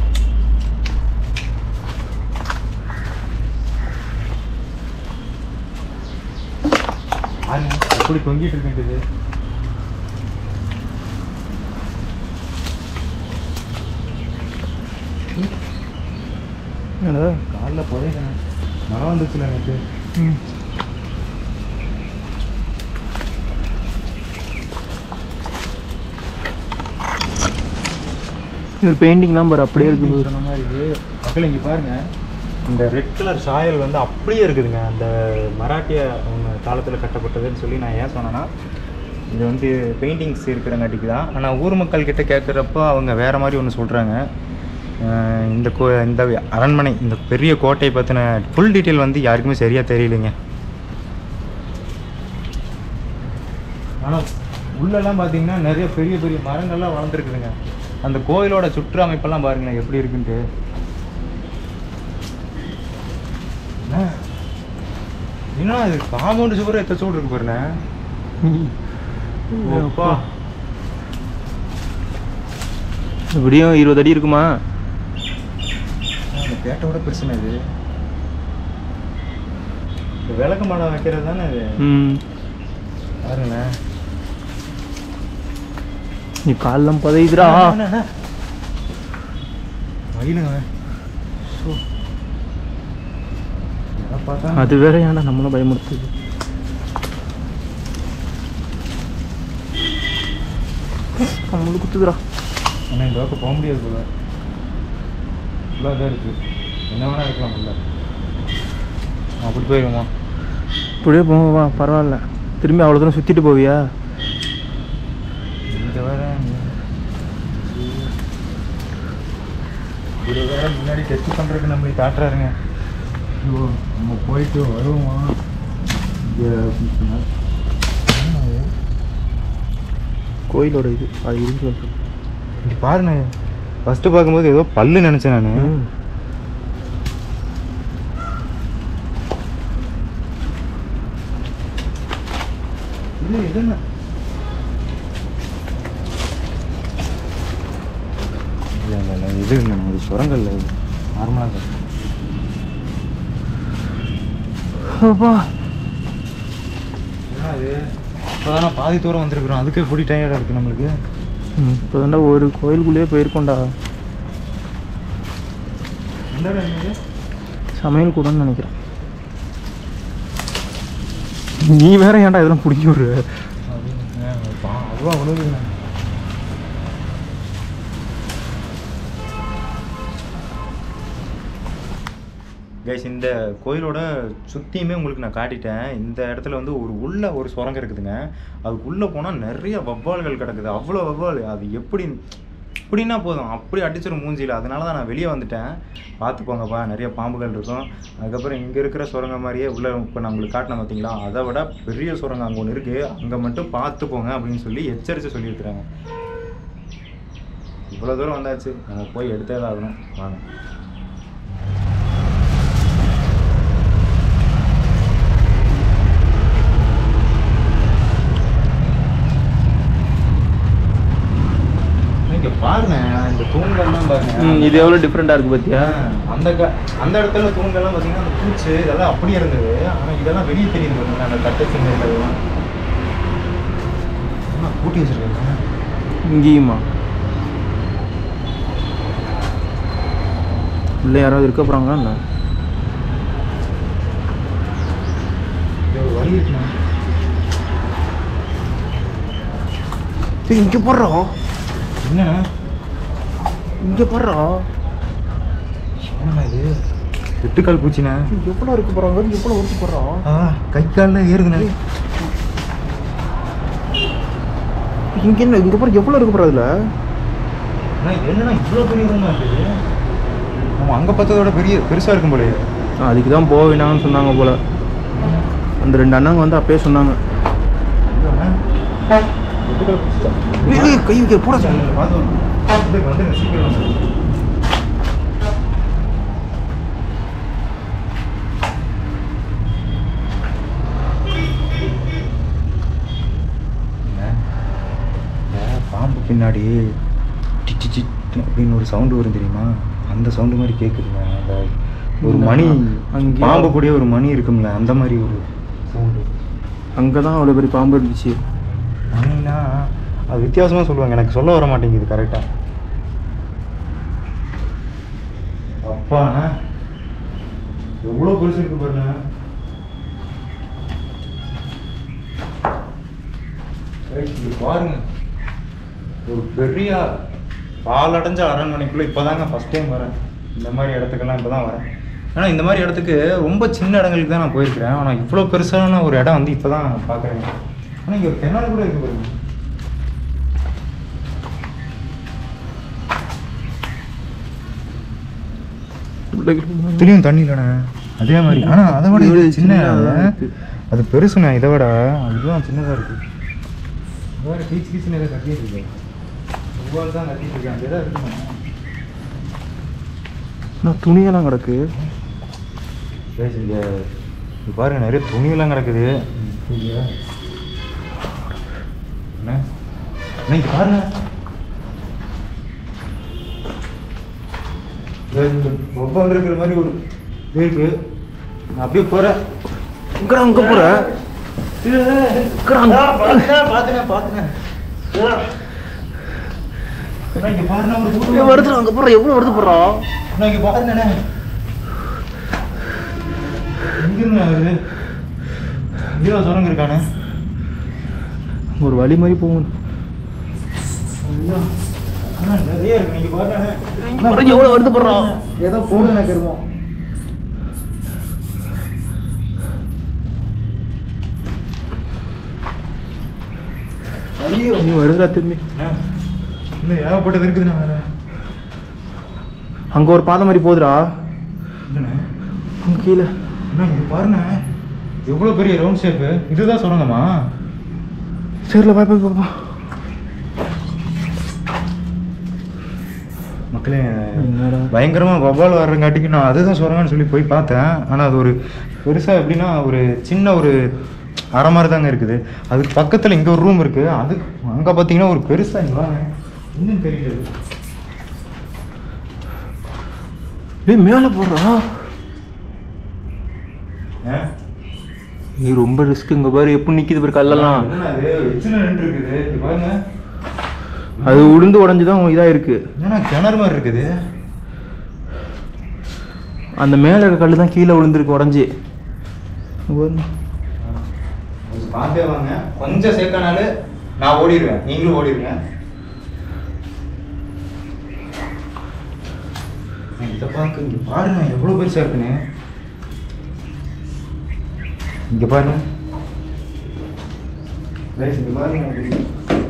பாருங்க எப்படி தொங்கிட்டு இருக்கின்றது என்னடா காலில் புதையல மரம் வந்துச்சுல எனக்கு ம் இது பெயிண்டிங்லாம் பாரு அப்படியே இருக்குது சொன்ன மாதிரி இது மக்கள் இங்கே பாருங்க இந்த ரெட் கலர் சாயல் வந்து அப்படியே இருக்குதுங்க அந்த மராட்டிய அவங்க காலத்தில் கட்டப்பட்டதுன்னு சொல்லி நான் ஏன் சொன்னேன்னா இது வந்து பெயிண்டிங்ஸ் இருக்கிறங்காட்டிக்கு தான் ஆனால் ஊர் மக்கள் கிட்ட கேட்குறப்போ அவங்க வேற மாதிரி ஒன்று சொல்கிறாங்க இந்த கோ இந்த அரண்மனை இந்த பெரிய கோட்டை பற்றின ஃபுல் டீட்டெயில் வந்து யாருக்குமே சரியாக தெரியலைங்க ஆனால் உள்ளெல்லாம் பார்த்தீங்கன்னா நிறைய பெரிய பெரிய மரங்கள்லாம் வளர்ந்துருக்குதுங்க அந்த கோயிலோட சுற்று அமைப்பெல்லாம் பாருங்களேன் எப்படி இருக்குன்ட்டு என்ன? என்னடா இது காம்பவுண்ட் சுவர் எத்த சூடு இருக்கு பாருண்ணே அப்பா எப்படியும் இருபது அடி இருக்குமா அந்த கேட்டோட பிரச்சனை இது இந்த விளக்கு மடம் வைக்கிறது தானே இது ம் பாருங்களேன் நீ காலெல்லாம் பதையுதுடா மயிலுங்க ஸோ எதை பார்த்தா அது வேற ஏன்டா நம்மளும் பயமுறுத்துது நம்மளுக்கு குத்துதுடா ஆனால் இந்த பக்கம் போக முடியாது போல ஃபுல்லாக தான் இருக்குது என்ன வேணா இருக்கலாம் உள்ள அப்படி போயிருமா இப்படியே போவா பரவாயில்ல திரும்பி அவ்வளோ தூரம் சுற்றிட்டு போவியா இங்கே வேற இது வேற முன்னாடி டெஸ்ட் பண்ணுறதுக்கு நம்மளை காட்டுறாருங்க ஐயோ நம்ம போயிட்டு வருவோமா இங்கே கோயிலோட இது அது இருக்கு சொல்றேன். இப்படி பாருண்ணே ஃபஸ்ட்டு பார்க்கும்போது ஏதோ பல்லு நினச்சேன் நான் ம். இது எதுன்னு இல்லை இல்லை இல்லை இது இல்லை இது சுரங்கல்ல இது நார்மலாக அப்பா என்ன அது இப்போதானே பாதி தூரம் வந்திருக்கிறோம் அதுக்கே இப்படி டயர்டாக இருக்குது நம்மளுக்கு இப்போ ஒரு கோயிலுக்குள்ளேயே போயிருக்கோண்டா என்னடா இது? சமையல் கூடன்னு நினைக்கிறேன் நீ வேற ஏன்டா இதெல்லாம் பிடிக்க விடுற அப்படின்னு, பா அவ்வளோ அவ்வளோ கைஸ் இந்த கோயிலோட சுற்றியுமே உங்களுக்கு நான் காட்டிட்டேன் இந்த இடத்துல வந்து ஒரு உள்ள ஒரு சுரங்கம் இருக்குதுங்க அதுக்குள்ளே போனால் நிறைய வவ்வால்கள் கிடக்குது அவ்வளோ வவ்வால் அது எப்படி இப்படின்னா போதும் அப்படி அடிச்சிடும் மூஞ்சியில் அதனால தான் நான் வெளியே வந்துட்டேன் பார்த்துக்கோங்கப்பா நிறைய பாம்புகள் இருக்கும் அதுக்கப்புறம் இங்கே இருக்கிற சுரங்கம் மாதிரியே உள்ள இப்போ நான் உங்களுக்கு காட்டினேன் பார்த்தீங்களா அதை விட பெரிய சுரங்கம் அங்கே ஒன்று இருக்குது அங்கே மட்டும் பார்த்து போங்க அப்படின்னு சொல்லி எச்சரித்து சொல்லியிருக்கிறாங்க இவ்வளோ தூரம் வந்தாச்சு நம்ம போய் எடுத்தே தான் ஆகணும் வாங்க இங்க பாருங்க இந்த தூண்கள்லாம் பாருங்க இது எவ்வளோ டிஃப்ரெண்ட்டாக இருக்குது பார்த்தியா அந்த க அந்த இடத்துல தூண்கள்லாம் பார்த்தீங்கன்னா அந்த பூச்சு இதெல்லாம் அப்படியே இருந்தது ஆனால் இதெல்லாம் வெளியே தெரியுது பாருங்க அந்த கட்டை சிங்கர்கள்லாம் என்ன பூட்டி வச்சிருக்காங்க இங்கேயுமா இல்லை யாராவது இருக்க போகிறாங்களா என்ன இது ஒரு வழி இருக்குண்ணா இங்கே போடுறோம் என்னண்ணா இங்கே போடுறோம் என்னண்ணா இது எட்டுக்கால் பூச்சிண்ணா எவ்வளோ இருக்க போகிறாங்க எவ்வளோ ஒருத்து போடுறோம் ஆ கை காலில் ஏறுதுண்ணே இங்கே என்ன இங்கே போகிற எவ்வளோ இருக்க போகிற அதில் அண்ணா, என்னண்ணா இவ்வளோ பெரிய ரூமா இருக்குது நம்ம அங்கே பார்த்ததோட பெரிய பெருசாக இருக்கும் போலயே அதுக்கு தான் போக வேணாம்னு சொன்னாங்க போல் அந்த ரெண்டு அண்ணாங்க வந்து அப்பயே சொன்னாங்க எட்டுக்கால் பூச்சி தான் ஏய், கை வைக்க போட இல்ல, இல்ல, பார்த்து வரணும். வந்துருங்க, வந்துருங்க, சீக்கிரம் வந்துருங்க. என்ன? இந்த பாம்பு பின்னாடி டிச்சு சிட் அப்படின்னு ஒரு சவுண்டு வரும் தெரியுமா அந்த சவுண்டு மாதிரி கேட்குதுங்க அந்த ஒரு மணி அங்கேயே- பாம்பு கூடயே ஒரு மணி இருக்கும்ல அந்த மாதிரி ஒரு சவுண்டு அங்கே தான் அவ்வளோ பெரிய பாம்பு இருந்துச்சு மணினா அது வித்தியாசமாக சொல்லுவாங்க எனக்கு சொல்ல வர மாட்டேங்குது கரெக்டாக அப்பாண்ணா எவ்வளோ பெருசு இருக்கு பாருங்க ஏய், இங்க பாருங்க ஒரு பெரிய பாலடைஞ்ச அரண்மனைக்குள்ள இப்போதாங்க ஃபர்ஸ்ட் டைம் வரேன் இந்த மாதிரி இடத்துக்கெல்லாம் இப்போ தான் வரேன் ஆனால் இந்த மாதிரி இடத்துக்கு ரொம்ப சின்ன இடங்களுக்கு தான் நான் போயிருக்கிறேன் ஆனால் இவ்வளோ பெருசான ஒரு இடம் வந்து இப்போ தான் பார்க்குறேன் ஆனால் இங்கே ஒரு கிணறு கூட இருக்கு பாருங்க இதுலேயும் தண்ணி இல்லைண்ணே அதே மாதிரி ஆனால் அதை விட இது சின்ன இருக்கு. அது பெருசுண்ணே இதை விட இதுதான் சின்னதாக இருக்கு வேறு கீச்சு கீச்சுன்னு எதை கட்டிட்டு இருக்கேன் ஒவ்வொரு தான் கட்டிட்டு இருக்கேன் அந்த இடம் இருக்குண்ணே நான் துணியெல்லாம் கிடக்கு சரி இங்க இங்க பாருங்க நிறைய துணியெல்லாம் கிடக்குது சரியா? என்ன அண்ணா, இங்க பாருங்க இதோ இந்த ஒவ்வொன்று இருக்கிற மாதிரி ஒரு இது இருக்கு நான் அப்படியே போறேன் இங்கே அங்கே போகிற பாத்துனேன் பாத்துனேன் இங்க பாருங்க ஒரு கூட்டம் வருது அங்கே போகிற எவ்வளோ வருது போடுறோம் நான் இங்க பாருங்கண்ணே எங்கிருந்து வருது இங்கே சுரங்க இருக்கானே ஒரு வழி மாதிரி போகும் ஐயோ. அண்ணா, நிறைய இருக்கு நீங்க பாருங்க பாருங்க எவ்வளோ வருது போடுறோம் ஏதோ போடுங்க கருமம் ஐயோ நீ வருதுடா திரும்பி இன்னும் ஏகப்பட்டது இருக்குதுண்ணா வேற அங்கே ஒரு பாதை மாதிரி போகுதுடா இல்லைண்ணே அங்கே கீழே அண்ணா இங்க பாருண்ணே எவ்வளோ பெரிய ரவுண்ட் ஷேப்பு இதுதான் சுரங்கமா சரில பாய் பாய் பாப்பா மக்களே என்னடா? பயங்கரமா வவ்வால் வர்றங்காட்டிக்கு நான் அதுதான் சுரங்கம்னு சொல்லி போய் பார்த்தேன் ஆனா அது ஒரு பெருசா எப்படின்னா ஒரு சின்ன ஒரு அரை மாதிரி தாங்க இருக்குது அதுக்கு பக்கத்துல இங்க ஒரு ரூம் இருக்கு அது அங்க பாத்தீங்கன்னா ஒரு பெருசா இங்க வாங்க இன்னும் தெரியல இது. டேய் மேலே போடுறா ஆ? நீ ரொம்ப ரிஸ்க் இங்கே பாரு எப்படி நிற்கிது பாரு கல்லெல்லாம் என்னண்ணா இது எச்சில் நின்று இருக்குது இது பாருங்க அது உளுந்து உடஞ்சி தான் இதாக இருக்குது என்னண்ணா கிணறு மாதிரி இருக்குது அந்த மேலே இருக்க கல் தான் கீழே விழுந்திருக்கு உடஞ்சி கொஞ்சம் பார்த்தே வாங்க கொஞ்சம் சேர்க்கனாலும் நான் ஓடிடுவேன் நீங்களும் ஓடிடுங்க இதை பார்க்க இங்கே பாருங்க எவ்வளோ பெருசாக இருக்குன்னு இங்கே பாருங்க guys, இங்க பாருங்க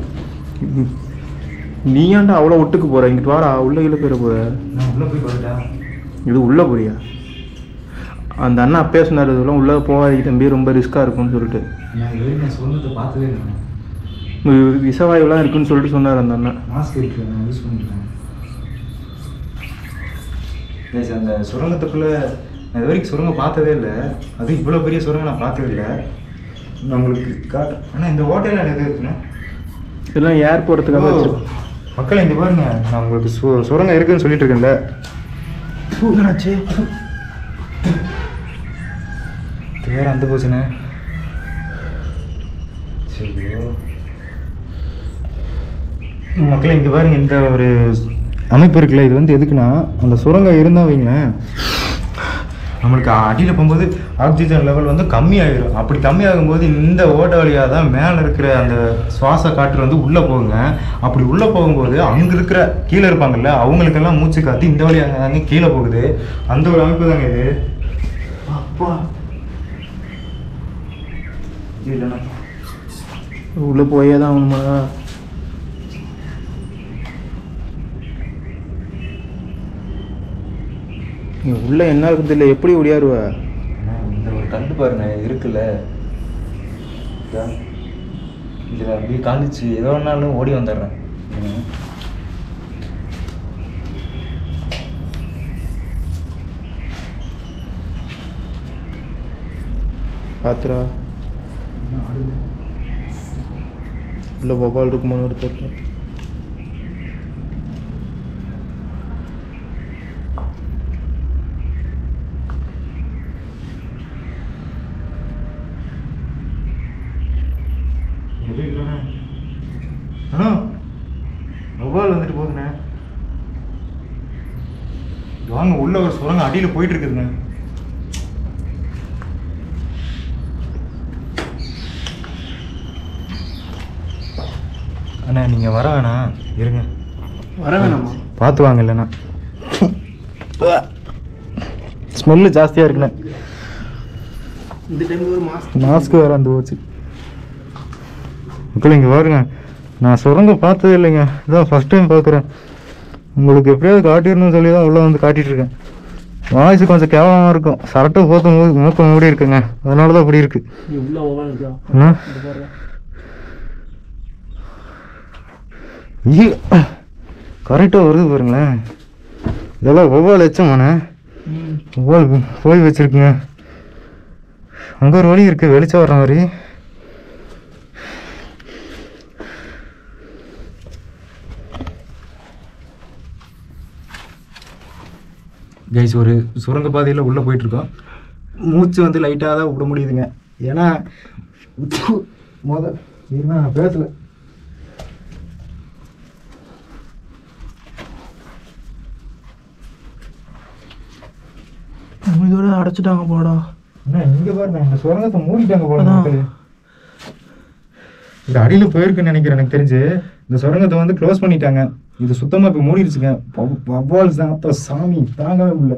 நீ ஏன்டா அவ்வளோ ஒட்டுக்கு போகிற இங்கிட்டு வாடா உள்ள கீழே போயிட போகிற நான் உள்ளே போய் பார்த்துட்டேன் இது உள்ளே போறியா அந்த அண்ணா அப்பயே சொன்னார் இதெல்லாம் உள்ளே போகாதீங்க தம்பி ரொம்ப ரிஸ்க்காக இருக்கும்னு சொல்லிட்டு நான் இது வரைக்கும் சுதந்திரத்தை பார்த்ததே இல்லை வி- விஷவாயுலாம் இருக்குன்னு சொல்லிட்டு சொன்னார் அந்த அண்ணா மாஸ்க் இருக்கு நான் யூஸ் பண்ணிருக்கேன் Guys, அந்த சுரங்கத்துக்குள்ள நான் இது வரைக்கும் சுரங்கம் பார்த்ததே இல்லை அது இவ்வளோ பெரிய சுரங்கம் நான் பார்த்ததே இல்லை நான் உங்களுக்கு காட்டு ஆனால் இந்த ஹோட்டலில் எது இருக்குண்ணே இதெல்லாம் ஏர் போகிறதுக்காக வச்சிருக்கோம் மக்கள் இங்கே பாருங்க நான் உங்களுக்கு சு சுரங்கம் இருக்குன்னு சொல்லிட்டு இருக்கேன்ல என்னாச்சு வேற அந்த போச்சுண்ணே சரியோ மக்களே இங்கே பாருங்க இந்த ஒரு அமைப்பு இருக்குல்ல இது வந்து எதுக்குன்னா அந்த சுரங்கம் இருந்தா வைங்களேன் நம்மளுக்கு அடியில் போகும்போது ஆக்சிஜன் லெவல் வந்து கம்மியாயிரும் அப்படி கம்மியாகும்போது இந்த ஓட்ட வழியாக தான் மேலே இருக்கிற அந்த சுவாச காற்று வந்து உள்ளே போகுங்க அப்படி உள்ளே போகும்போது அங்கே இருக்கிற கீழே இருப்பாங்கல்ல அவங்களுக்கெல்லாம் மூச்சு காற்று இந்த வழியாக தாங்க கீழே போகுது அந்த ஒரு அமைப்பு தாங்க இது அப்பா இது இல்லைண்ணா உள்ளே போயே தான் ஆகணுமா நீ உள்ள என்ன இருக்குது இல்லை எப்படி ஒடியாருவ அண்ணா, இந்த ஒரு கண்டு பாருங்க இருக்குல்ல இதா. இதுல அப்படியே காலிச்சு ஏதோ ஒன்றாலும் ஓடி வந்துடுறேன் ம். பாத்துரா உள்ள வவால் இருக்குமான்னு ஒரு தெரியல எதுவும் இல்லைண்ணா அண்ணா மொபைல் வந்துட்டு போகுதுண்ணே இங்க வாங்க உள்ள ஒரு சுரங்கம் அடியில் போயிட்டு இருக்குதுண்ணே அண்ணா நீங்கள் வர வேணாம் இருங்க வர வேணாமா பார்த்து வாங்க இல்லைண்ணா ஸ்மெல்லு ஜாஸ்தியாக இருக்குண்ணே இந்த டைம் ஒரு மாஸ்க் மாஸ்க் வேறு அந்த போச்சு மக்கள் இங்கே பாருங்க நான் சுரங்கம் பார்த்ததே இல்லைங்க இதான் ஃபஸ்ட் டைம் பார்க்குறேன் உங்களுக்கு எப்படியாவது காட்டிடணும்னு சொல்லி தான் உள்ளே வந்து காட்டிட்டு இருக்கேன் வாய்ஸ் கொஞ்சம் கேவலமாக இருக்கும் சரட்டை போத்தும் போது மூக்கம் மூடி இருக்குங்க அதனால தான் அப்படி இருக்கு உள்ள வவால் இருக்கா என்ன இது பாரு கரெக்டாக வருது பாருங்களேன் இதெல்லாம் ஒவ்வொரு லட்சமாண்ணே ஒவ்வொரு போய் வச்சிருக்குங்க அங்கே ஒரு வழி இருக்கு வெளிச்சம் வர்ற மாதிரி கைஸ் ஒரு சுரங்க பாதையில் உள்ளே போயிட்டுருக்கோம் மூச்சு வந்து லைட்டாக தான் விட முடியுதுங்க ஏன்னா முத இருங்க நான் பேசல இதோட அடைச்சிட்டாங்க போடா அண்ணா இங்கே பாருங்க இந்த சுரங்கத்தை மூடிட்டாங்க போல அதான். மக்களே. இது அடியில் போயிருக்குன்னு நினைக்கிறேன் எனக்கு தெரிஞ்சு இந்த சுரங்கத்தை வந்து க்ளோஸ் பண்ணிட்டாங்க இது சுத்தமாக இப்போ மூடிடுச்சுங்க வவ்வால் சாத்த சாமி தாங்கவே முடியல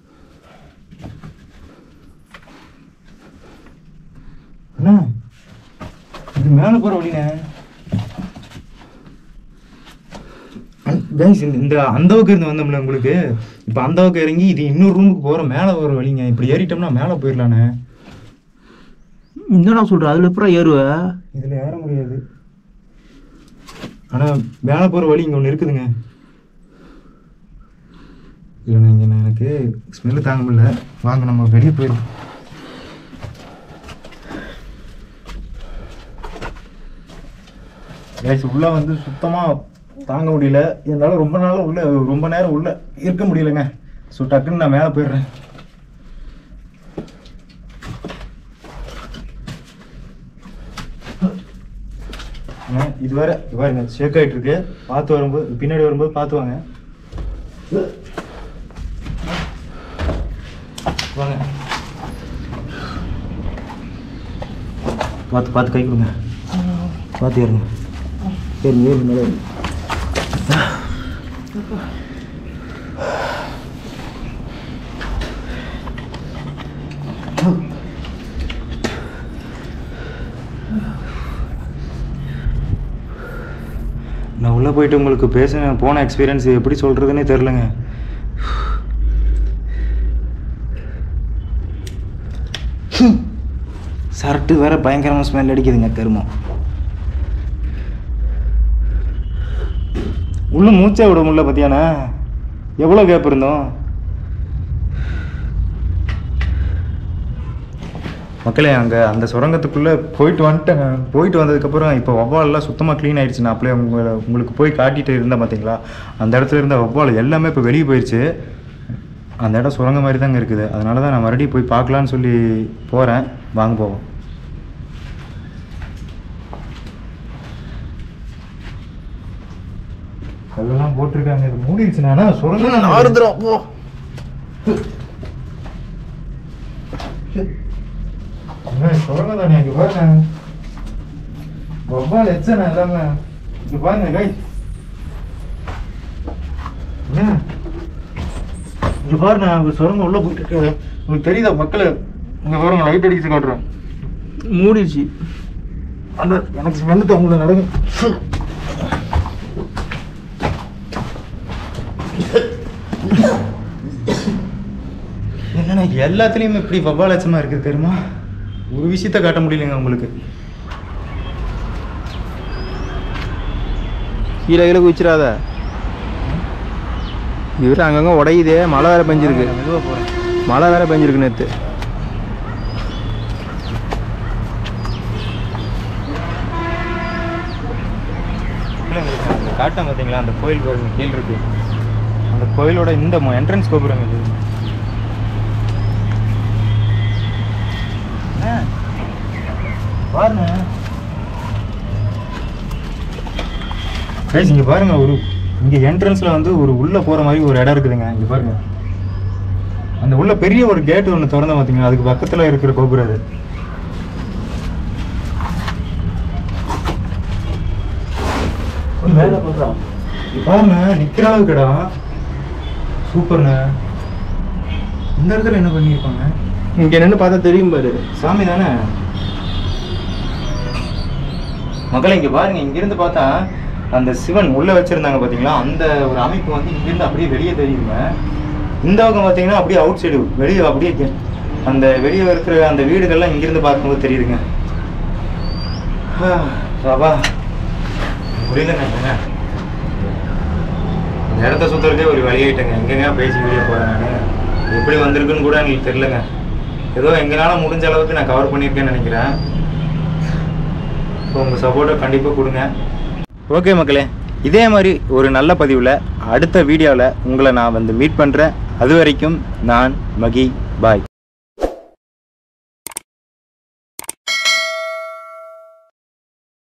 அண்ணா இது மேலே போகிற வழிண்ணே கைஸ் இந்த அந்தவுக்கு இருந்து வந்தோம்ல உங்களுக்கு இப்போ அந்தவுக்கு இறங்கி இது இன்னொரு ரூமுக்கு போகிற மேலே ஒரு வழிங்க இப்படி ஏறிட்டோம்னா மேலே போயிடலாண்ணே என்னடா சொல்ற அதுல எப்பறம் ஏறுவ இதில் ஏற முடியாது ஆனால் மேலே போகிற வழி இங்கே ஒன்று இருக்குதுங்க இல்லைண்ணா இங்கே எனக்கு ஸ்மெல்லு தாங்க முடியல வாங்க நம்ம வெளியே போயிடலாம் கேஸ் உள்ளே வந்து சுத்தமாக தாங்க முடியல என்னால் ரொம்ப நாள் உள்ள ரொம்ப நேரம் உள்ள இருக்க முடியலங்க ஸோ டக்குன்னு நான் மேலே போயிடுறேன் அண்ணே, இது வேற இது பாருங்க ஷேக் ஆயிட்டு இருக்கு பார்த்து வரும்போது பின்னாடி வரும்போது பார்த்து வாங்க வாங்க பார்த்து பார்த்து கை கொடுங்க பார்த்து ஏறுங்க ஏறுங்க ஏறுங்க மேலே ஏறுங்க. நான் உள்ளே போயிட்டு உங்களுக்கு பேசின போன எக்ஸ்பீரியன்ஸ் எப்படி சொல்கிறதுனே தெரிலங்க சரட்டு வேற பயங்கரமாக ஸ்மெல் அடிக்குதுங்க கருமம் உள்ள மூச்சே விட முடியல பார்த்தியாண்ணா எவ்வளோ கேப் இருந்தோம் மக்களே அங்கே அந்த சுரங்கத்துக்குள்ளே போயிட்டு வந்துட்டேங்க போயிட்டு வந்ததுக்கப்புறம் இப்போ வவ்வாலெல்லாம் சுத்தமாக க்ளீன் ஆயிடுச்சு நான் அப்படியே உங்களை உங்களுக்கு போய் காட்டிட்டு இருந்தேன் பார்த்தீங்களா அந்த இடத்துல இருந்த வவ்வால் எல்லாமே இப்போ வெளியே போயிடுச்சு அந்த இடம் சுரங்க மாதிரி தாங்க இருக்குது அதனால தான் நான் மறுபடியும் போய் பார்க்கலான்னு சொல்லி போகிறேன் வாங்க போவோம் கல்லெல்லாம் போட்டிருக்காங்க இது மூடிடுச்சுனா சுரங்கம் ஆறுதுறோம் போ சுரங்கம் தானே இங்க பாருங்க வவ்வால் எச்சனை எல்லாமே இங்க பாருங்க கை இங்க பாருங்க ஒரு சுரங்கம் உள்ள போயிட்டு இருக்கு உங்களுக்கு தெரியுதா மக்கள் இங்க பாருங்க லைட் அடிச்சு காட்டுறேன் மூடிடுச்சு அந்த எனக்கு வந்து உங்களை நடக்கும் என்னண்ணா எல்லாத்துலேயுமே இப்படி வவ்வால் எச்சமாக இருக்குது தெரியுமா ஒரு விஷயத்த காட்ட முடியலைங்க உங்களுக்கு கீழே கீழே குச்சிடாத இவர் அங்கங்கே உடையுதே மழை வேற பெஞ்சிருக்கு மெதுவாக போகிறேன் மழை வேற பெஞ்சிருக்கு நேற்று காட்டேன் பார்த்தீங்களா அந்த கோயில் பாருங்க கீழ் இருக்கு அந்த கோயிலோட இந்த என்ட்ரன்ஸ் கோபுரம் இது அண்ணா, பாருங்க கைஸ் இங்க பாருங்க ஒரு இங்க என்ட்ரன்ஸ்ல வந்து ஒரு உள்ள போற மாதிரி ஒரு இடம் இருக்குதுங்க இங்க பாருங்க அந்த உள்ள பெரிய ஒரு கேட் ஒன்று திறந்த பார்த்தீங்களா அதுக்கு பக்கத்துல இருக்கிற கோபுரம் அது மேல போடுறான் பாருங்க நிக்கிற அளவுக்கு இடம் சூப்பர்ண்ணே இந்த இடத்துல என்ன பண்ணியிருப்பாங்க இங்கே நின்று பார்த்தா தெரியும் பாரு சாமி தானே மக்களை இங்க பாருங்க இங்கிருந்து பார்த்தா அந்த சிவன் உள்ள வச்சிருந்தாங்க பாத்தீங்களா அந்த ஒரு அமைப்பு வந்து இங்கிருந்து அப்படியே வெளியே தெரியுங்க இந்த பக்கம் பாத்தீங்கன்னா அப்படியே அவுட் சைடு வெளியே அப்படியே கே- அந்த வெளியே இருக்கிற அந்த வீடுகள்லாம் இங்கிருந்து பார்க்கும்போது தெரியுதுங்க பாபா புரியலங்க என்னங்க. இந்த இடத்த சுத்துறதே ஒரு வழியாயிட்டேங்க எங்கெங்க பேசி வெளியே போறேன் நான் எப்படி வந்திருக்குன்னு கூட எனக்கு தெரியலங்க ஏதோ எங்களால முடிஞ்ச அளவுக்கு நான் கவர் பண்ணியிருக்கேன்னு நினைக்கிறேன் ஸோ உங்கள் சப்போர்ட்டை கண்டிப்பாக கொடுங்க ஓகே மக்களே இதே மாதிரி ஒரு நல்ல பதிவில் அடுத்த வீடியோவில் உங்களை நான் வந்து மீட் பண்ணுறேன் அது வரைக்கும் நான் மகி பாய்